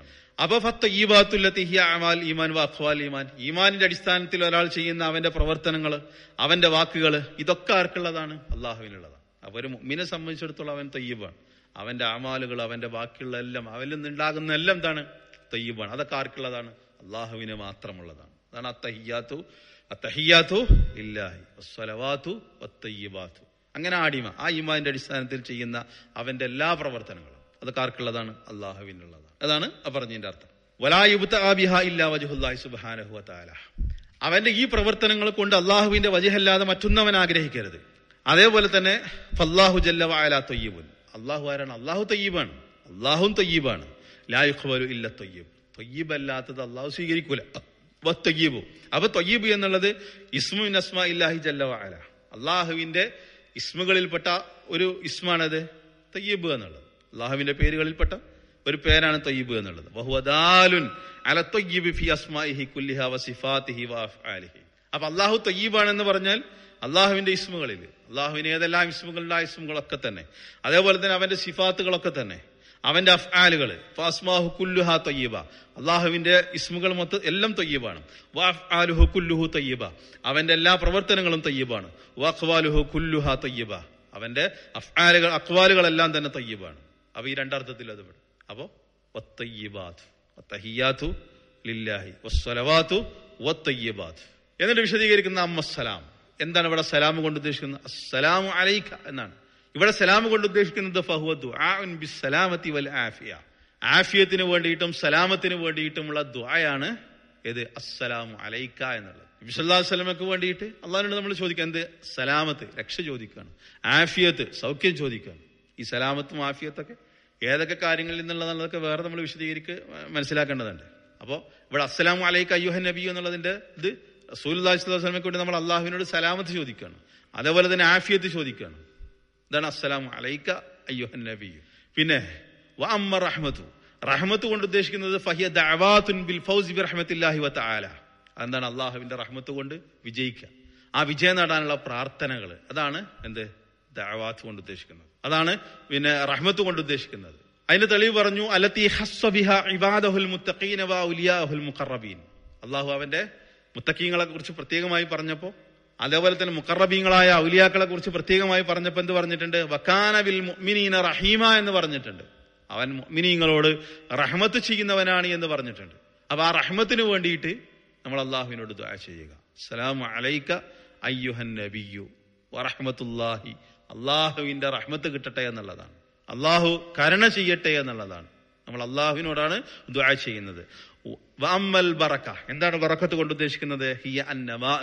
അപ്പൊ ഫത്തയ്യബാത്തുല്ലത്തി ഹിയ അമാൽ ഈമാൻ വ അഖ്വാൽ ഈമാൻ ഈമാനിന്റെ അടിസ്ഥാനത്തിൽ ഒരാൾ ചെയ്യുന്ന അവന്റെ പ്രവർത്തനങ്ങൾ അവന്റെ വാക്കുകൾ ഇതൊക്കെ ആർക്കുള്ളതാണ് അള്ളാഹുവിനുള്ളതാണ് അപ്പൊ ഒരു മുഅ്മിനെ സംബന്ധിച്ചിടത്തോളം അവൻ തയ്യബാണ് അവന്റെ അമാലുകൾ അവന്റെ ബാക്കിയുള്ള എല്ലാം അവനിൽ നിന്നുണ്ടാകുന്ന എല്ലാം എന്താണ് തയ്യബാണ് അതൊക്കെ ആർക്കുള്ളതാണ് അള്ളാഹുവിന് മാത്രമുള്ളതാണ് അതാണ് അത്തഹിയാത്തു അത്തഹിയാത്തു ഇല്ലാഹി വസ്സലവാത്തു വത്തയ്യബാത്തു അങ്ങനെ ആടിമ ആ ഈമാന്റെ അടിസ്ഥാനത്തിൽ ചെയ്യുന്ന അവന്റെ എല്ലാ പ്രവർത്തനങ്ങളും അതൊക്കെ ആർക്കുള്ളതാണ് അള്ളാഹുവിനുള്ളതാണ് അതാണ് ആ പറഞ്ഞതിന്റെ അർത്ഥം വലായുബുത്ത ആബിഹ ഇല്ലാ വജുഹുല്ലാഹി സുബ്ഹാനഹു വതആല അവന്റെ ഈ പ്രവർത്തനങ്ങൾ കൊണ്ട് അള്ളാഹുവിന്റെ വജഹല്ലാതെ മറ്റൊന്നവൻ ആഗ്രഹിക്കരുത് അതേപോലെ തന്നെ ഫല്ലാഹു ജല്ല വഅല തൊയ്യബുൻ അള്ളാഹു ആരാണ് അള്ളാഹു തൊയ്യബാണ് അള്ളാഹും തൊയ്യബാണ് ലായുഖ്ബലു ഇല്ല തൊയ്യബ് തൊയ്യബ് അല്ലാത്തത് അള്ളാഹു സ്വീകരിക്കൂല തൊയ്യബു അപ്പൊ തൊയ്യബ് എന്നുള്ളത് ഇസ്മു നസ്മ ഇല്ലാഹി ജല്ല വഅല അള്ളാഹുവിന്റെ ഇസ്മുകളിൽപ്പെട്ട ഒരു ഇസ്മാണത് തയ്യബ് എന്നുള്ളത് അള്ളാഹുവിന്റെ പേരുകളിൽപ്പെട്ട ഒരു പേരാണ് തയ്യബ് എന്നുള്ളത് വഹുവദാലുൻ അല തൊയ്യബ് ഫി അസ്മാഇഹി കുല്ലിഹ വസിഫാത്തിഹി വഅഫ്ആലിഹി അപ്പൊ അള്ളാഹു തയ്യബാണെന്ന് പറഞ്ഞാൽ അള്ളാഹുവിന്റെ ഇസ്മുകളിൽ അള്ളാഹുവിന് ഏതെല്ലാം ഇസ്മുകളുണ്ട് ആ ഇസ്മുകളൊക്കെ തന്നെ അതേപോലെ തന്നെ അവന്റെ സിഫാത്തുകളൊക്കെ തന്നെ അവന്റെ അഫ്ആലുകൾ ഫാസ്മാഹു കുല്ലുഹ തയ്യബ അള്ളാഹുവിന്റെ ഇസ്മുകൾ മൊത്തം എല്ലാം തയ്യബാണ് വാഫ്ആലുഹു കുല്ലുഹു തയ്യബ അവന്റെ എല്ലാ പ്രവർത്തനങ്ങളും തയ്യബാണ് വാഖ്വാലുഹു കുല്ലുഹ തയ്യബ അവന്റെ അഫ്ആലുകൾ അക്വാലുകളെല്ലാം തന്നെ തയ്യബാണ് അപ്പൊ ഈ രണ്ടർത്ഥത്തിൽ അത് പെടും അപ്പോ വത്തയ്യബാത്ത് വത്തഹിയാത്തു ലില്ലാഹി വസ്സലവാത്തു വത്തയ്യബാത്ത് എന്നിട്ട് വിശദീകരിക്കുന്ന അമ്മസ്സലാം എന്താണ് ഇവിടെ സലാം കൊണ്ട് ഉദ്ദേശിക്കുന്നത് അസ്സലാമു അലൈക്ക എന്നാണ് ഇവിടെ സലാം കൊണ്ട് ഉദ്ദേശിക്കുന്നത് ഫഹുവ ബിസ്സലാമത്തി വൽ ആഫിയ ആഫിയത്തിന് വേണ്ടിയിട്ടും സലാമത്തിന് വേണ്ടിയിട്ടുമുള്ള ദുആയാണ് ഏത് അസ്സലാമു അലൈക്ക എന്നുള്ളത് നബിസല്ലാഹു സ്വലമക്ക് വേണ്ടിയിട്ട് അള്ളാഹിനോട് നമ്മൾ ചോദിക്കുക എന്ത് സലാമത്ത് രക്ഷ ചോദിക്കുകയാണ് ആഫിയത്ത് സൗഖ്യം ചോദിക്കുകയാണ് ഈ സലാമത്തും ആഫിയത്തൊക്കെ ഏതൊക്കെ കാര്യങ്ങളിൽ നിന്നുള്ളതെന്നതൊക്കെ വേറെ നമ്മൾ വിശദീകരിക്ക് മനസ്സിലാക്കേണ്ടതുണ്ട് അപ്പോൾ ഇവിടെ അസ്സലാമു അലൈക്ക അയ്യുഹൻ നബി എന്നുള്ളതിന്റെ ഇത് റസൂൽ സ്വലമക്ക് വേണ്ടി നമ്മൾ അള്ളാഹുവിനോട് സലാമത്ത് ചോദിക്കുകയാണ് അതേപോലെ തന്നെ ആഫിയത്ത് ചോദിക്കുകയാണ് ഇതാണ് അസ്സലാമു അലൈക്ക അയ്യുഹൻ നബി പിന്നെ വ അമ്മ റഹ്മത്തു റഹ്മത്ത് കൊണ്ട് ഉദ്ദേശിക്കുന്നത് ഫഹിയ ദഅവാത്തുൻ ബിൽ ഫൗസി ബി റഹ്മത്തില്ലാഹി വ തആല എന്താണ് അള്ളാഹുവിന്റെ റഹ്മത്ത് കൊണ്ട് വിജയിക്കുക ആ വിജയം നേടാനുള്ള പ്രാർത്ഥനകൾ അതാണ് എന്ത് ദഅവാത്ത് കൊണ്ട് ഉദ്ദേശിക്കുന്നത് അതാണ് പിന്നെ റഹ്മത്ത് കൊണ്ട് ഉദ്ദേശിക്കുന്നത് അതിന്റെ തെളിവ് പറഞ്ഞു അലത്തി ഹസ്വബിഹ ഇബാദഹുൽ മുത്തഖീന വ ഉലിയാഹുൽ മുഖറബീൻ അള്ളാഹു അവന്റെ മുത്തക്കീങ്ങളെ കുറിച്ച് പ്രത്യേകമായി പറഞ്ഞപ്പോ അതേപോലെ തന്നെ മുക്കറബീങ്ങളായ ഔലിയാക്കളെ കുറിച്ച് പ്രത്യേകമായി പറഞ്ഞപ്പോ എന്ത് പറഞ്ഞിട്ടുണ്ട് വക്കാനവിൽ മുഅ്മിനീന റഹീമ എന്ന് പറഞ്ഞിട്ടുണ്ട് അവൻ മുഅ്മിനീങ്ങളോട് റഹ്മത്ത് ചെയ്യുന്നവനാണ് എന്ന് പറഞ്ഞിട്ടുണ്ട് അപ്പൊ ആ റഹ്മത്തിന് വേണ്ടിയിട്ട് നമ്മൾ അള്ളാഹുവിനോട് ദുആ ചെയ്യുക സലാമു അലൈക്ക അയ്യുഹൻ നബിയു വറഹ്മത്തുല്ലാഹി അള്ളാഹുവിന്റെ റഹ്മത്ത് കിട്ടട്ടെ എന്നുള്ളതാണ് അള്ളാഹു കരുണ ചെയ്യട്ടെ എന്നുള്ളതാണ് നമ്മൾ അള്ളാഹുവിനോടാണ് ദുആ ചെയ്യുന്നത് വഅമ്മൽ ബറക്ക എന്താണ് ബറക്കത്ത് കൊണ്ട് ഉദ്ദേശിക്കുന്നത് ഹിയ അന്നമാ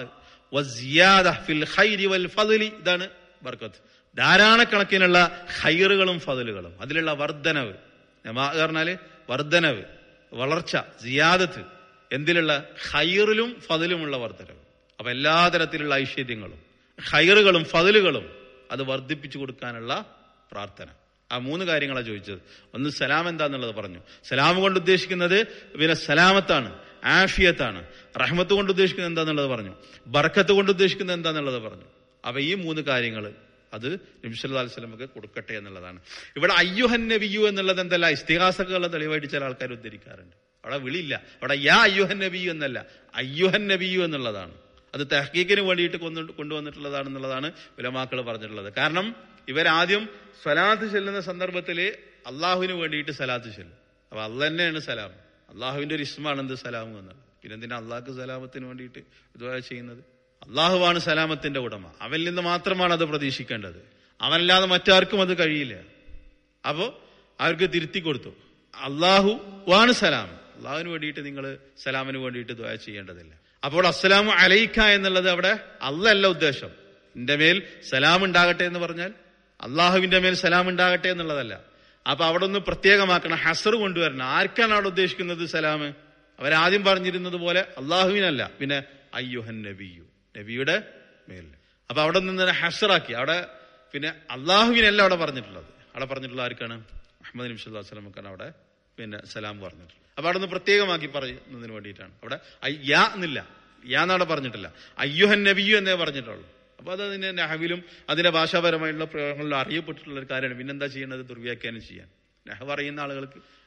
വസിയാദ ഫിൽ ഖൈരി വൽ ഫദ്ലി ഇതാണ് ബർക്കത്ത് ധാരാളക്കണക്കിനുള്ള ഹൈറുകളും ഫതലുകളും അതിലുള്ള വർധനവ് നമാ പറഞ്ഞാല് വർധനവ് വളർച്ച സിയാദത്ത് എന്തിലുള്ള ഹൈറിലും ഫതിലുമുള്ള വർധനവ് അപ്പൊ എല്ലാ തരത്തിലുള്ള ഐശ്വര്യങ്ങളും ഹൈറുകളും ഫതിലുകളും അത് വർദ്ധിപ്പിച്ചു കൊടുക്കാനുള്ള പ്രാർത്ഥന ആ മൂന്ന് കാര്യങ്ങളാണ് ചോദിച്ചത് ഒന്ന് സലാം എന്താന്നുള്ളത് പറഞ്ഞു സലാം കൊണ്ട് ഉദ്ദേശിക്കുന്നത് പിന്നെ സലാമത്താണ് ആഫിയത്താണ് റഹ്മത്ത് കൊണ്ട് ഉദ്ദേശിക്കുന്നത് എന്താന്നുള്ളത് പറഞ്ഞു ബർക്കത്ത് കൊണ്ട് ഉദ്ദേശിക്കുന്നത് എന്താന്നുള്ളത് പറഞ്ഞു അപ്പൊ ഈ മൂന്ന് കാര്യങ്ങൾ അത് നബിസ്വല്ലാ സ്വലമക്ക് കൊടുക്കട്ടെ എന്നുള്ളതാണ് ഇവിടെ അയ്യുഹൻ നബിയു എന്നുള്ളത് എന്തല്ല ഇസ്തിഹാസകളുടെ തെളിവായിട്ട് ചില ആൾക്കാർ ഉദ്ധരിക്കാറുണ്ട് അവിടെ വിളിയില്ല അവിടെ യാ അയ്യുഹൻ നബിയു എന്നല്ല അയ്യുഹൻ നബിയു എന്നുള്ളതാണ് അത് തെഹക്കീക്കിന് വേണ്ടിയിട്ട് കൊണ്ടു കൊണ്ടുവന്നിട്ടുള്ളതാണെന്നുള്ളതാണ് വിലമാക്കൾ പറഞ്ഞിട്ടുള്ളത് കാരണം ഇവരാദ്യം സ്വലാത്ത് ചെല്ലുന്ന സന്ദർഭത്തിൽ അള്ളാഹുവിന് വേണ്ടിയിട്ട് സലാത്ത് ചെല്ലും അപ്പൊ അല്ല തന്നെയാണ് സലാം അള്ളാഹുവിന്റെ ഒരു ഇസ്മാണ് എന്ത് സലാം എന്നുള്ളത് പിന്നെ എന്തിനാ അള്ളാഹ്ക്ക് സലാമത്തിന് വേണ്ടിയിട്ട് ഇതുവരെ ചെയ്യുന്നത് അള്ളാഹുവാണ് സലാമത്തിന്റെ ഉടമ അവനിൽ നിന്ന് മാത്രമാണ് അത് പ്രതീക്ഷിക്കേണ്ടത് അവനല്ലാതെ മറ്റാർക്കും അത് കഴിയില്ല അപ്പോ അവർക്ക് തിരുത്തി കൊടുത്തു അള്ളാഹു വാണ് സലാം അള്ളാഹുവിന് വേണ്ടിയിട്ട് നിങ്ങൾ സലാമിന് വേണ്ടിയിട്ട് ദ്വാ ചെയ്യേണ്ടതില്ല അപ്പോൾ അസ്സലാമു അലൈക്ക എന്നുള്ളത് അവിടെ അല്ലല്ല ഉദ്ദേശം എന്റെ മേൽ സലാം ഉണ്ടാകട്ടെ എന്ന് പറഞ്ഞാൽ അള്ളാഹുവിന്റെ മേൽ സലാം ഉണ്ടാകട്ടെ എന്നുള്ളതല്ല അപ്പൊ അവിടെ ഒന്ന് പ്രത്യേകമാക്കണം ഹസർ കൊണ്ടുവരണം ആർക്കാണ് അവിടെ ഉദ്ദേശിക്കുന്നത് സലാം അവരാദ്യം പറഞ്ഞിരുന്നത് പോലെ അള്ളാഹുവിനല്ല പിന്നെ അയ്യുഹൻ നബിയു നബിയുടെ മേൽ അപ്പൊ അവിടെ നിന്ന് ഹസറാക്കി അവിടെ പിന്നെ അള്ളാഹുവിനല്ല അവിടെ പറഞ്ഞിട്ടുള്ളത് അവിടെ പറഞ്ഞിട്ടുള്ള ആർക്കാണ് അഹമ്മദ് നബി സ്വല്ലാ വസ്ലമക്കാണ് അവിടെ പിന്നെ സലാം പറഞ്ഞിട്ടുള്ളത് അപ്പൊ അവിടെ നിന്ന് പ്രത്യേകമാക്കി പറയുന്നതിന് വേണ്ടിയിട്ടാണ് അവിടെ യാ എന്നില്ല യാ എന്നവിടെ പറഞ്ഞിട്ടില്ല അയ്യുഹൻ നബിയു എന്നേ പറഞ്ഞിട്ടുള്ളൂ അപ്പൊ അത് അതിന്റെ നഹവിലും അതിന്റെ ഭാഷാപരമായിട്ടുള്ള പ്രയോഗങ്ങളിലും അറിയപ്പെട്ടിട്ടുള്ള ഒരു കാര്യമാണ് പിന്നെന്താ ചെയ്യുന്നത് ദുർവ്യാഖ്യാനം ചെയ്യാൻ നഹവ് അറിയുന്ന ആളുകൾക്ക്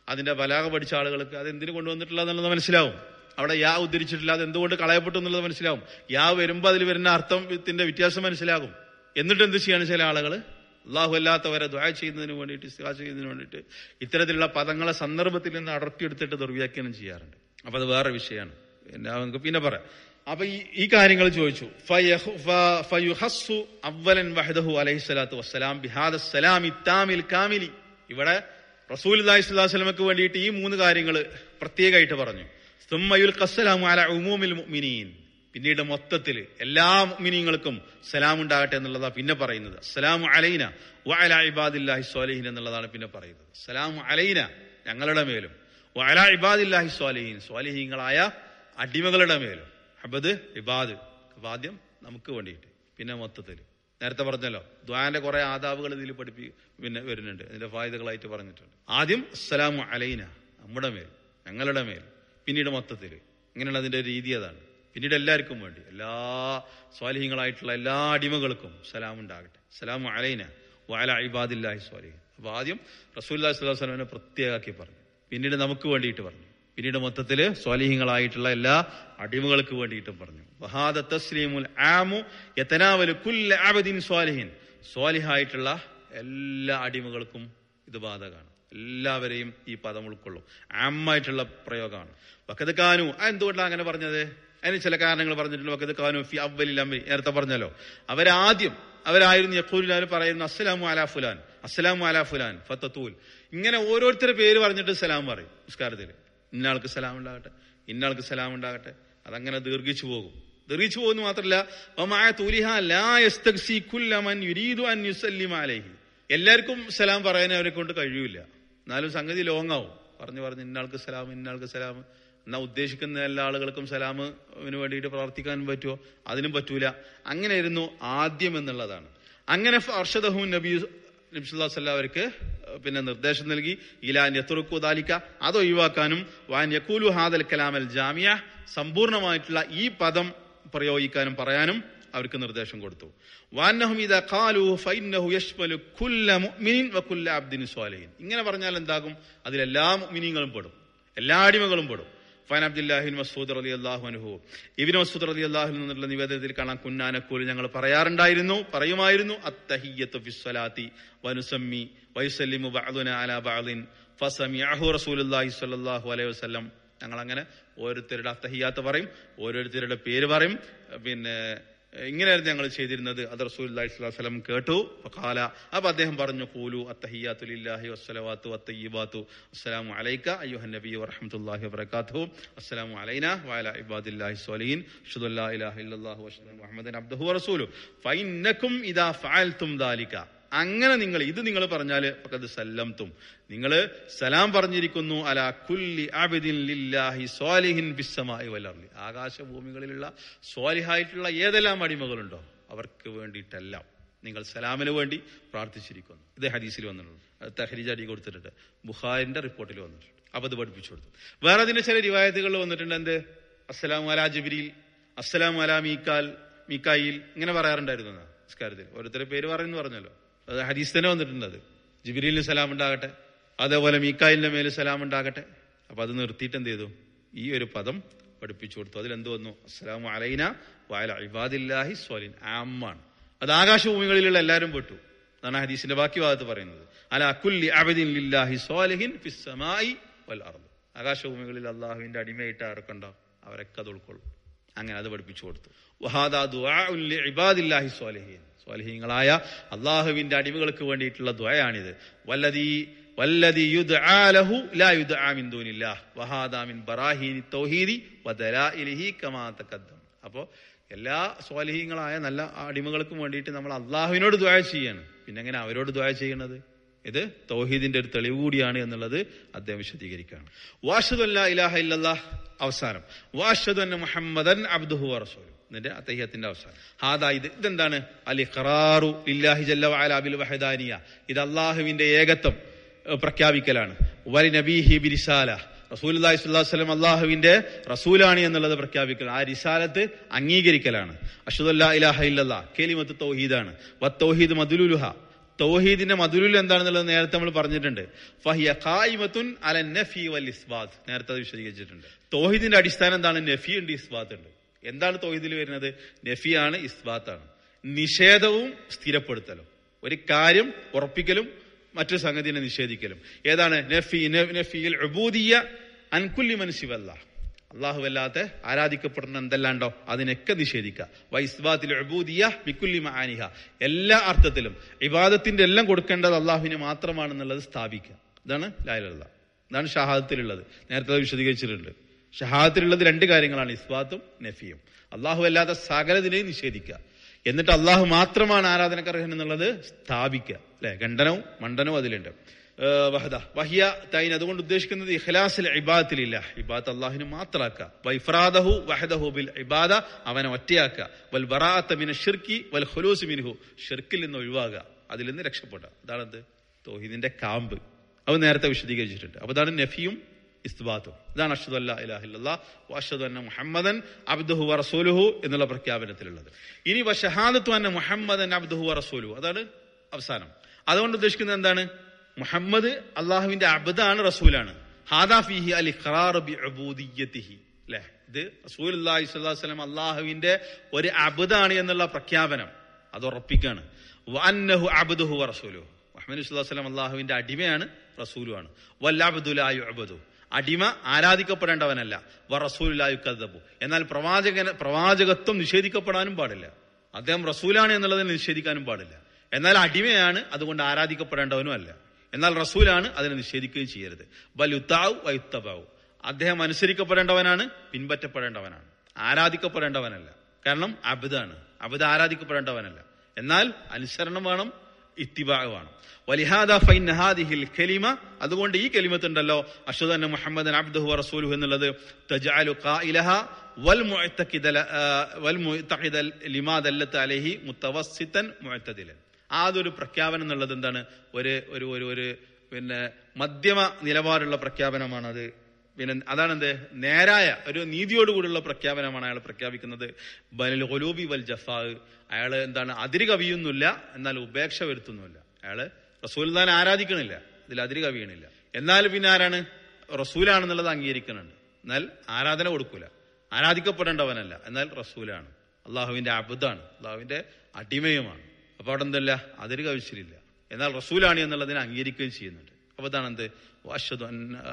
അതിന്റെ ബലാഗ പഠിച്ച ആളുകൾക്ക് അത് എന്തിനു കൊണ്ടുവന്നിട്ടില്ല എന്നുള്ളത് മനസ്സിലാവും അവിടെ യാ ഉദ്ധരിച്ചിട്ടില്ല അത് എന്തുകൊണ്ട് കളയപ്പെട്ടു എന്നുള്ളത് മനസ്സിലാവും യാ വരുമ്പോൾ അതിൽ വരുന്ന അർത്ഥത്തിന്റെ വ്യത്യാസം മനസ്സിലാകും എന്നിട്ട് എന്ത് ചെയ്യാണ് ചില ആളുകൾ അള്ളാഹു അല്ലാത്തവരെ ദ്വായ ചെയ്യുന്നതിന് വേണ്ടിയിട്ട് ഇസ്തിഹാസ ചെയ്യുന്നതിന് വേണ്ടിയിട്ട് ഇത്തരത്തിലുള്ള പദങ്ങളെ സന്ദർഭത്തിൽ നിന്ന് അടർത്തിയെടുത്തിട്ട് ദുർവ്യാഖ്യാനം ചെയ്യാറുണ്ട് അപ്പൊ അത് വേറെ വിഷയമാണ് പിന്നെ നമുക്ക് പിന്നെ പറയാം അപ്പൊ ഈ ഈ കാര്യങ്ങൾ ചോദിച്ചു ഫയഹു- ഫ- ഫയുഹസ്സു അവ്വലൻ വഹദഹു അലൈഹി സ്വലാത്തു വസ്സലാം ബിഹാദ സലാമി താമിൽ കാമിലി ഇവിടെ റസൂൽ അലൈഹി സ്വലാസ്ലമക്ക് വേണ്ടിയിട്ട് ഈ മൂന്ന് കാര്യങ്ങൾ പ്രത്യേകമായിട്ട് പറഞ്ഞു സുമ്മയുൽ ഖസ്സലാമു അല ഉമൂമിൽ മുഅ്മിനീൻ പിന്നീട് മൊത്തത്തിൽ എല്ലാ മുഅ്മിനീങ്ങൾക്കും സലാം ഉണ്ടാകട്ടെ എന്നുള്ളതാ പിന്നെ പറയുന്നത് സലാമു അലൈന വഅല ഇബാദില്ലാഹി സ്വാലിഹീൻ എന്നുള്ളതാണ് പിന്നെ പറയുന്നത് സലാമു അലൈന ഞങ്ങളുടെ മേലും വഅല ഇബാദില്ലാഹി സ്വാലിഹീൻ സ്വാലിഹീങ്ങളായ അടിമകളുടെ മേലും അബദ് ഇബാദ് അപ്പൊ ആദ്യം നമുക്ക് വേണ്ടിയിട്ട് പിന്നെ മൊത്തത്തിൽ നേരത്തെ പറഞ്ഞല്ലോ ദ്വാന്റെ കുറെ ആദാബുകൾ ഇതിൽ പഠിപ്പി പിന്നെ വരുന്നുണ്ട് ഇതിന്റെ ഫായുതകളായിട്ട് പറഞ്ഞിട്ടുണ്ട് ആദ്യം അസ്സലാമു അലൈന നമ്മുടെ മേൽ ഞങ്ങളുടെ മേൽ പിന്നീട് മൊത്തത്തിൽ ഇങ്ങനെയുള്ള അതിന്റെ രീതി അതാണ് പിന്നീട് എല്ലാവർക്കും വേണ്ടി എല്ലാ സ്വാലിഹ്യങ്ങളായിട്ടുള്ള എല്ലാ അടിമകൾക്കും സലാം ഉണ്ടാകട്ടെ സലാമു അലൈന വാല ഇബാദില്ലാഹി സ്വാലിഹ് അപ്പൊ ആദ്യം റസൂല്ലാ സ്വലാഹു വസ്ലമിനെ പ്രത്യേകമാക്കി പറഞ്ഞു പിന്നീട് നമുക്ക് വേണ്ടിയിട്ട് പറഞ്ഞു പിന്നീട് മൊത്തത്തില് സ്വാലിഹ്യങ്ങളായിട്ടുള്ള എല്ലാ അടിമകൾക്ക് വേണ്ടിയിട്ടും പറഞ്ഞു വഹാദ തസ്ലീമുൽ ആമു യതനാവലു കുല്ല അബദിൻ സ്വാലിഹിൻ സ്വാലിഹായിട്ടുള്ള എല്ലാ അടിമകൾക്കും ഇത് ബാധകമാണ് എല്ലാവരെയും ഈ പദം ഉൾക്കൊള്ളും ആമായിട്ടുള്ള പ്രയോഗമാണ് വക്കത് കാനു എന്തുകൊണ്ടാണ് അങ്ങനെ പറഞ്ഞത് അതിന് ചില കാരണങ്ങൾ പറഞ്ഞിട്ടുണ്ട് വക്കത് കാനു ഫി അവലിൽ അമ്മി നേരത്തെ പറഞ്ഞല്ലോ അവരാദ്യം അവരായിരുന്നു യക്കൂലിൽ അവർ പറയുന്നു അസ്സലാമു അലാ ഫുലാൻ അസ്സലാമു അലാ ഫുലാൻ ഫത്തൂൽ ഇങ്ങനെ ഓരോരുത്തരുടെ പേര് പറഞ്ഞിട്ട് സലാം പറയും നിസ്കാരത്തിൽ ഇന്നയാൾക്ക് സലാം ഉണ്ടാകട്ടെ ഇന്നയാൾക്ക് സലാം ഉണ്ടാകട്ടെ അതങ്ങനെ ദീർഘിച്ചു പോകും ദീർഘിച്ചു പോകുന്നു മാത്രമല്ല വമായ തൂലിഹ ലാ യസ്തഗ്സി കുല്ല മൻ യുരീദു അൻ യുസല്ലിമ അലൈഹി എല്ലാവർക്കും സലാം പറയാൻ അവരെ കൊണ്ട് കഴിയൂല എന്നാലും സംഗതി ലോങ്ങാവും പറഞ്ഞു പറഞ്ഞു ഇന്നയാൾക്ക് സലാം ഇന്നയാൾക്ക് സലാം എന്നാ ഉദ്ദേശിക്കുന്ന എല്ലാ ആളുകൾക്കും സലാമിന് വേണ്ടിയിട്ട് പ്രവർത്തിക്കാൻ പറ്റുമോ അതിനും പറ്റൂല അങ്ങനെയായിരുന്നു ആദ്യം എന്നുള്ളതാണ് അങ്ങനെ അർഷദഹു നബി നബ്സുല്ലാ അവർക്ക് പിന്നെ നിർദ്ദേശം നൽകി ഇലാൻ യത്തുറുക്കു ദാലിക്ക അത് ഒഴിവാക്കാനും വാൻ യക്കൂലു ഹാദൽ കലാമൽ ജാമിയ സമ്പൂർണമായിട്ടുള്ള ഈ പദം പ്രയോഗിക്കാനും പറയാനും അവർക്ക് നിർദ്ദേശം കൊടുത്തു വാന്നഹും ഇദാ ഖാലു ഫഇന്നഹു യശ്മലു കുല്ല മുഅ്മിനിൻ വകുല്ല അബ്ദിൻ സ്വാലിഹിൻ ഇങ്ങനെ പറഞ്ഞാൽ എന്താകും അതിൽ എല്ലാ മുഅ്മിനീങ്ങളും പെടും എല്ലാ അടിമകളും പെടും ഫാൻ അബ്ദുല്ലാഹിൻ മസൂദ് റലി അള്ളാഹു അനുഹു ഇബിൻ മസൂദ് റലി അള്ളാഹു എന്നുള്ള നിവേദനത്തിൽ കാണാൻ കുന്നാനക്കൂൽ ഞങ്ങൾ പറയാറുണ്ടായിരുന്നു പറയുമായിരുന്നു അത്തഹിയ്യത്തു ഫിസ്വലാത്തി വനുസമ്മി വയുസല്ലിമു ബഅദുന അലാ ബഅദിൻ ഫസമിഅഹു റസൂലുള്ളാഹി സ്വല്ലല്ലാഹു അലൈഹി വസല്ലം ഞങ്ങൾ അങ്ങനെ ഓരോരുത്തരുടെ അത്തഹിയാത്ത് പറയും ഓരോരുത്തരുടെ പേര് പറയും പിന്നെ ഇങ്ങനെയായിരുന്നു ഞങ്ങൾ ചെയ്തിരുന്നത് അത് റസൂൽ വസ്ലം കേട്ടു കാല അപ്പൊ അദ്ദേഹം പറഞ്ഞു കൂലു അത്തഹിയാത്തുലില്ലാഹി വസ്സലവാത്തു അത്തയ്യബാത്തു അസ്സലാമു അലൈക അയ്യുഹൻ നബി വറഹ്മത്തുള്ളാഹി വബറകാതുഹു അസ്സലാമു അലൈന വഅല ഇബാദില്ലാഹി സ്വാലിഹീൻ അഷ്ഹദു അല്ലാ ഇലാഹ ഇല്ലല്ലാഹു വഅഷ്ഹദു മുഹമ്മദൻ അബ്ദുഹു വറസൂലു ഫഇന്നകും ഇദാ ഫഅൽതും ദാലിക അങ്ങനെ നിങ്ങൾ ഇത് നിങ്ങൾ പറഞ്ഞാൽ പക്കത് സല്ലംതും നിങ്ങൾ സലാം പറഞ്ഞിരിക്കുന്നു അല കുല്ലി ആബിദിൻ ലില്ലാഹി സ്വാലിഹിൻ ബിസ്സമായി വലർലി ആകാശഭൂമികളിലുള്ള സ്വാലിഹായിട്ടുള്ള ഏതെല്ലാം അടിമകളുണ്ടോ അവർക്ക് വേണ്ടിയിട്ടെല്ലാം നിങ്ങൾ സലാമിന് വേണ്ടി പ്രാർത്ഥിച്ചിരിക്കുന്നു ഇത് ഹദീസിൽ വന്നിട്ടുണ്ട് തഹരീജ് അടി കൊടുത്തിട്ടുണ്ട് ബുഖാരിന്റെ റിപ്പോർട്ടിൽ വന്നിട്ടുണ്ട് അപ്പൊ അത് പഠിപ്പിച്ചു കൊടുത്തു വേറെ അതിന്റെ ചില റിവായത്തുകൾ വന്നിട്ടുണ്ട് എന്ത് അസ്സലാം അലാ ജിബിരിൽ അസ്സലാം അലാ മീക്കാൽ മീക്കായിൽ ഇങ്ങനെ പറയാറുണ്ടായിരുന്നു നമസ്കാരത്തിൽ ഓരോരുത്തരുടെ പേര് പറയുന്നു പറഞ്ഞല്ലോ അത് ഹദീസ് തന്നെ വന്നിട്ടുണ്ട് അത് ജിബിരിലിന് സലാം ഉണ്ടാകട്ടെ അതേപോലെ മീക്കായിലിന്റെ മേല് സലാം ഉണ്ടാകട്ടെ അപ്പൊ അത് നിർത്തിയിട്ട് എന്ത് ചെയ്തു ഈ ഒരു പദം പഠിപ്പിച്ചു കൊടുത്തു അതിലെന്ത് വന്നു അസ്സലാമു അലൈന വയല ഇബാദില്ലാഹി സ്വാലിൻ ആമ്മാണ് അത് ആകാശഭൂമികളിലുള്ള എല്ലാവരും പെട്ടു അതാണ് ഹദീസിന്റെ ബാക്കി ഭാഗത്ത് പറയുന്നത് അല കുല്ലി അബദിൻ ലില്ലാഹി സ്വാലിഹിൻ ഫിസ്സമായി വൽ അർദ് ആകാശഭൂമികളിൽ അള്ളാഹുവിന്റെ അടിമയായിട്ട് ആർക്കുണ്ടോ അവരൊക്കെ അത് ഉൾക്കൊള്ളും അങ്ങനെ അത് പഠിപ്പിച്ചു കൊടുത്തു വഹാദാ ദുആഉൻ ലിഇബാദില്ലാഹി സ്വാലിഹീൻ സ്വാലിഹീങ്ങളായ അള്ളാഹുവിന്റെ അടിമകൾക്ക് വേണ്ടിയിട്ടുള്ള ദ്വയാണിത് വല്ലതീ വല്ലതി യുദ്ആലഹു ലാ യുദ്ആ മിൻ ദൂനില്ലാഹ് വഹാദാ മിൻ ബറാഹീനി തൗഹീദി വദലാഇലിഹി കമാ തഖദ്ദം അപ്പോൾ എല്ലാ സ്വാലിഹീങ്ങളായ നല്ല അടിമകൾക്കും വേണ്ടിയിട്ട് നമ്മൾ അള്ളാഹുവിനോട് ദ്വയ ചെയ്യാണ് പിന്നെ എങ്ങനെ അവരോട് ദ്വയ ചെയ്യണത് ഇത് തൗഹീദിന്റെ ഒരു തെളിവ് കൂടിയാണ് എന്നുള്ളത് അദ്ദേഹം വിശദീകരിക്കുകയാണ് വാഷദുല്ല ഇലാഹ ഇല്ലല്ലാഹ് അവസാനം വാഷദ് മുഹമ്മദൻ അബ്ദുഹു റസൂൽ ഇതിന്റെ അത്തഹ്യത്തിന്റെ അവസാനം ഹാദാ ഇത് ഇതെന്താണ് അലി ഖറാറു ലില്ലാഹി ജല്ല വഅല ബിൽ വഹദാനിയ ഇത് അള്ളാഹുവിന്റെ ഏകത്വം ഏഹ്, പ്രഖ്യാപിക്കലാണ് വലി നബീഹി ബിരിസാല റസൂൽ വസ്ലം അള്ളാഹുവിന്റെ റസൂലാണ് എന്നുള്ളത് പ്രഖ്യാപിക്കൽ ആ റിസാലത്ത് അംഗീകരിക്കലാണ് അഷദുല്ലാ ഇലാഹ ഇല്ലല്ലാ കേലിമത്ത് തൗഹീദാണ് വത്തൗഹീദ് മദുലുലുഹ തൗഹീദിന്റെ മധുരിൽ എന്താണെന്നുള്ളത് നേരത്തെ നമ്മൾ പറഞ്ഞിട്ടുണ്ട് ഫഹിയ ഖായിമത്തുൻ അല നഫി വൽ ഇസ്ബാത്ത് നേരത്തെ അത് വിശദീകരിച്ചിട്ടുണ്ട് തൗഹീദിന്റെ അടിസ്ഥാനം എന്താണ് നഫി ഉണ്ട് ഇസ്ബാത്ത് ഉണ്ട് എന്താണ് തൗഹീദിൽ വരുന്നത് നഫിയാണ് ഇസ്ബാത്താണ് നിഷേധവും സ്ഥിരപ്പെടുത്തലും ഒരു കാര്യം ഉറപ്പിക്കലും മറ്റൊരു സംഗതിനെ നിഷേധിക്കലും ഏതാണ് നഫി നഫിയിൽ ഉബൂദിയ അൻകുല്ലി മനസ്സിവല്ല അള്ളാഹുവല്ലാത്ത ആരാധിക്കപ്പെടുന്ന എന്തെല്ലാണ്ടോ അതിനൊക്കെ നിഷേധിക്കുക വൈസ്ബാത്തിൽ അബൂദിയ ബിക്കുല്ലി മാനിഹ എല്ലാ അർത്ഥത്തിലും ഇബാദത്തിന്റെ എല്ലാം കൊടുക്കേണ്ടത് അള്ളാഹുവിന് മാത്രമാണെന്നുള്ളത് സ്ഥാപിക്കുക ഇതാണ് ലായലുള്ള ഇതാണ് ഷഹാദത്തിലുള്ളത് നേരത്തെ അത് വിശദീകരിച്ചിട്ടുണ്ട് ഷഹാദത്തിലുള്ളത് രണ്ട് കാര്യങ്ങളാണ് ഇസ്ബാത്തും നഫിയും അള്ളാഹു അല്ലാത്ത സകലതിനെയും നിഷേധിക്കുക എന്നിട്ട് അള്ളാഹു മാത്രമാണ് ആരാധനക്കർഹൻ എന്നുള്ളത് സ്ഥാപിക്കുക അല്ലെ ഖണ്ഡനവും മണ്ഡനവും അതിലുണ്ട് വഹദ വഹിയ തൈൻ അതുകൊണ്ട് ഉദ്ദേശിക്കുന്നത് ഇഖ്ലാസിൽ ഇബാദത്തിലില്ല ഇബാദത്ത് അള്ളാഹിന് മാത്രമാക്കുക വൈഫ്രാദഹു വഹദഹു ബിൽ ഇബാദ അവനെ ഒറ്റയാക്കുക വൽ ബറാഅത്ത മിന ഷിർക്കി വൽ ഖുലൂസ് മിൻഹു ഷിർക്കിൽ നിന്ന് ഒഴിവാകുക അതിൽ നിന്ന് രക്ഷപ്പെടുക അതാണത് തോഹീദിന്റെ കാമ്പ് അത് നേരത്തെ വിശദീകരിച്ചിട്ടുണ്ട് അപ്പൊ അതാണ് നഫിയും ഇസ്ബാത്തും ഇതാണ് അഷദ് അല്ല ഇലാഹില്ലാ അഷദ് അന്ന മുഹമ്മദൻ അബ്ദുഹു റസൂലുഹു എന്നുള്ള പ്രഖ്യാപനത്തിലുള്ളത് ഇനി വഷഹാദത്തു അന്ന മുഹമ്മദൻ അബ്ദുഹു റസൂലുഹു അതാണ് അവസാനം അതുകൊണ്ട് ഉദ്ദേശിക്കുന്നത് എന്താണ് മുഹമ്മദ് അള്ളാഹുവിന്റെ അബദാണ് റസൂലാണ് ഹാദാ ഫിഹി അൽ ഇഖ്റാർ ബി ഉബൂദിയ്യതിഹി അല്ലേ ഇത് റസൂൽ അള്ളാഹി സ്വല്ലല്ലാഹു അലൈഹി വസല്ലം അള്ളാഹുവിന്റെ ഒരു അബദാണ് എന്നുള്ള പ്രഖ്യാപനം അത് ഉറപ്പിക്കാണ് വഅന്നഹു അബ്ദുഹു വറസൂലുഹു മുഹമ്മദ് സ്വല്ലല്ലാഹു അലൈഹി വസല്ലം അള്ളാഹുവിന്റെ അടിമയാണ് റസൂലുമാണ് വല്ലഅബ്ദുലായു അബദു അടിമ ആരാധിക്കപ്പെടേണ്ടവനല്ല വ റസൂലായു കദബു എന്നാൽ പ്രവാചകൻ പ്രവാചകത്വം നിഷേധിക്കപ്പെടാനും പാടില്ല അദ്ദേഹം റസൂലാണ് എന്നുള്ളത് നിഷേധിക്കാനും പാടില്ല എന്നാൽ അടിമയാണ് അതുകൊണ്ട് ആരാധിക്കപ്പെടേണ്ടവനും അല്ല എന്നാൽ റസൂലാണ് അതിനെ നിഷേധിക്കുകയും ചെയ്യരുത് ബലുത്താവ് വൈത്തബാവു അദ്ദേഹം അനുസരിക്കപ്പെടേണ്ടവനാണ് പിൻപറ്റപ്പെടേണ്ടവനാണ് ആരാധിക്കപ്പെടേണ്ടവനല്ല കാരണം അബുദാണ് അബുദ് ആരാധിക്കപ്പെടേണ്ടവനല്ല എന്നാൽ അനുസരണം വേണം ഇത്തിബാഗ് വേണം വലിഹാദ ഫൈൻ ഹാദിഹിൽ കലിമ അതുകൊണ്ട് ഈ കലിമത്തുണ്ടല്ലോ അഷദ് അന്ന മുഹമ്മദ് അബ്ദുഹു റസൂലു എന്നുള്ളത് തജഅലു ഖായിലഹ വൽ മുഅത്തഖിദ വൽ മുഅത്തഖിദ ലിമാ ദല്ലത്ത് അലൈഹി മുത്തവസ്സിതൻ മുഅത്തദിലൻ അതൊരു പ്രഖ്യാപനം എന്നുള്ളത് എന്താണ് ഒരു ഒരു ഒരു ഒരു പിന്നെ മധ്യമ നിലപാടുള്ള പ്രഖ്യാപനമാണ് അത് പിന്നെ അതാണ് എന്ത് നേരായ ഒരു നീതിയോടുകൂടിയുള്ള പ്രഖ്യാപനമാണ് അയാൾ പ്രഖ്യാപിക്കുന്നത് ബനൽ ഒലൂബി വൽ ജഫാ അയാൾ എന്താണ് അതിര് കവിയൊന്നുമില്ല എന്നാൽ ഉപേക്ഷ വരുത്തുന്നുമില്ല അയാള് റസൂൽദാൻ ആരാധിക്കണില്ല ഇതിൽ അതിര് കവിയണില്ല എന്നാൽ പിന്നെ ആരാണ് റസൂലാണെന്നുള്ളത് അംഗീകരിക്കുന്നുണ്ട് എന്നാൽ ആരാധന കൊടുക്കൂല ആരാധിക്കപ്പെടേണ്ടവനല്ല എന്നാൽ റസൂലാണ് അള്ളാഹുവിന്റെ അബുദാണ് അള്ളാഹുവിന്റെ അടിമയുമാണ് അപ്പൊ അവിടെ എന്തല്ല അതിര് കവിച്ചിലില്ല എന്നാൽ റസൂലാണ് എന്നുള്ളതിനെ അംഗീകരിക്കുകയും ചെയ്യുന്നുണ്ട് അപ്പൊ അതാണ് എന്ത് അഷദു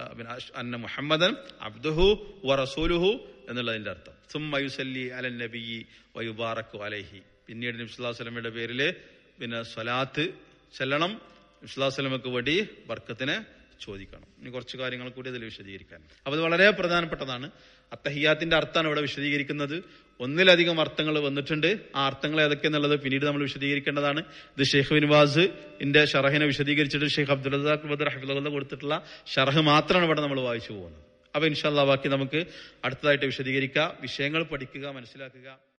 അന്ന മുഹമ്മദൻ അബ്ദുഹു വ റസൂലുഹു എന്നുള്ളതിന്റെ അർത്ഥം സുമ്മയുസല്ലി അലൻ നബി വയുബാറക്കു അലൈഹി പിന്നീട് നബ്സുല്ലാ സ്വലമയുടെ പേരില് പിന്നെ സ്വലാത്ത് ചെല്ലണം നബ്സുല്ലാ സ്വലമക്ക് വേണ്ടി ബർക്കത്തിന് ചോദിക്കണം ഇനി കുറച്ച് കാര്യങ്ങൾ കൂടി അതിൽ വിശദീകരിക്കാൻ അപ്പൊ അത് വളരെ പ്രധാനപ്പെട്ടതാണ് അത്തഹിയാത്തിന്റെ അർത്ഥമാണ് ഇവിടെ വിശദീകരിക്കുന്നത് ഒന്നിലധികം അർത്ഥങ്ങൾ വന്നിട്ടുണ്ട് ആ അർത്ഥങ്ങൾ ഏതൊക്കെയെന്നുള്ളത് പിന്നീട് നമ്മൾ വിശദീകരിക്കേണ്ടതാണ് ഇത് ഷെയ്ഖ് ബിൻവാസ് ഇന്റെ ഷറഹിനെ വിശദീകരിച്ചിട്ട് ഷെയ്ഖ് അബ്ദുൽ ബദർ ഹഫിദുള്ള കൊടുത്തിട്ടുള്ള ഷറഹ് മാത്രമാണ് ഇവിടെ നമ്മൾ വായിച്ചു പോകുന്നത് അപ്പൊ ഇൻഷാല്ല ബാക്കി നമുക്ക് അടുത്തതായിട്ട് വിശദീകരിക്കുക വിഷയങ്ങൾ പഠിക്കുക മനസ്സിലാക്കുക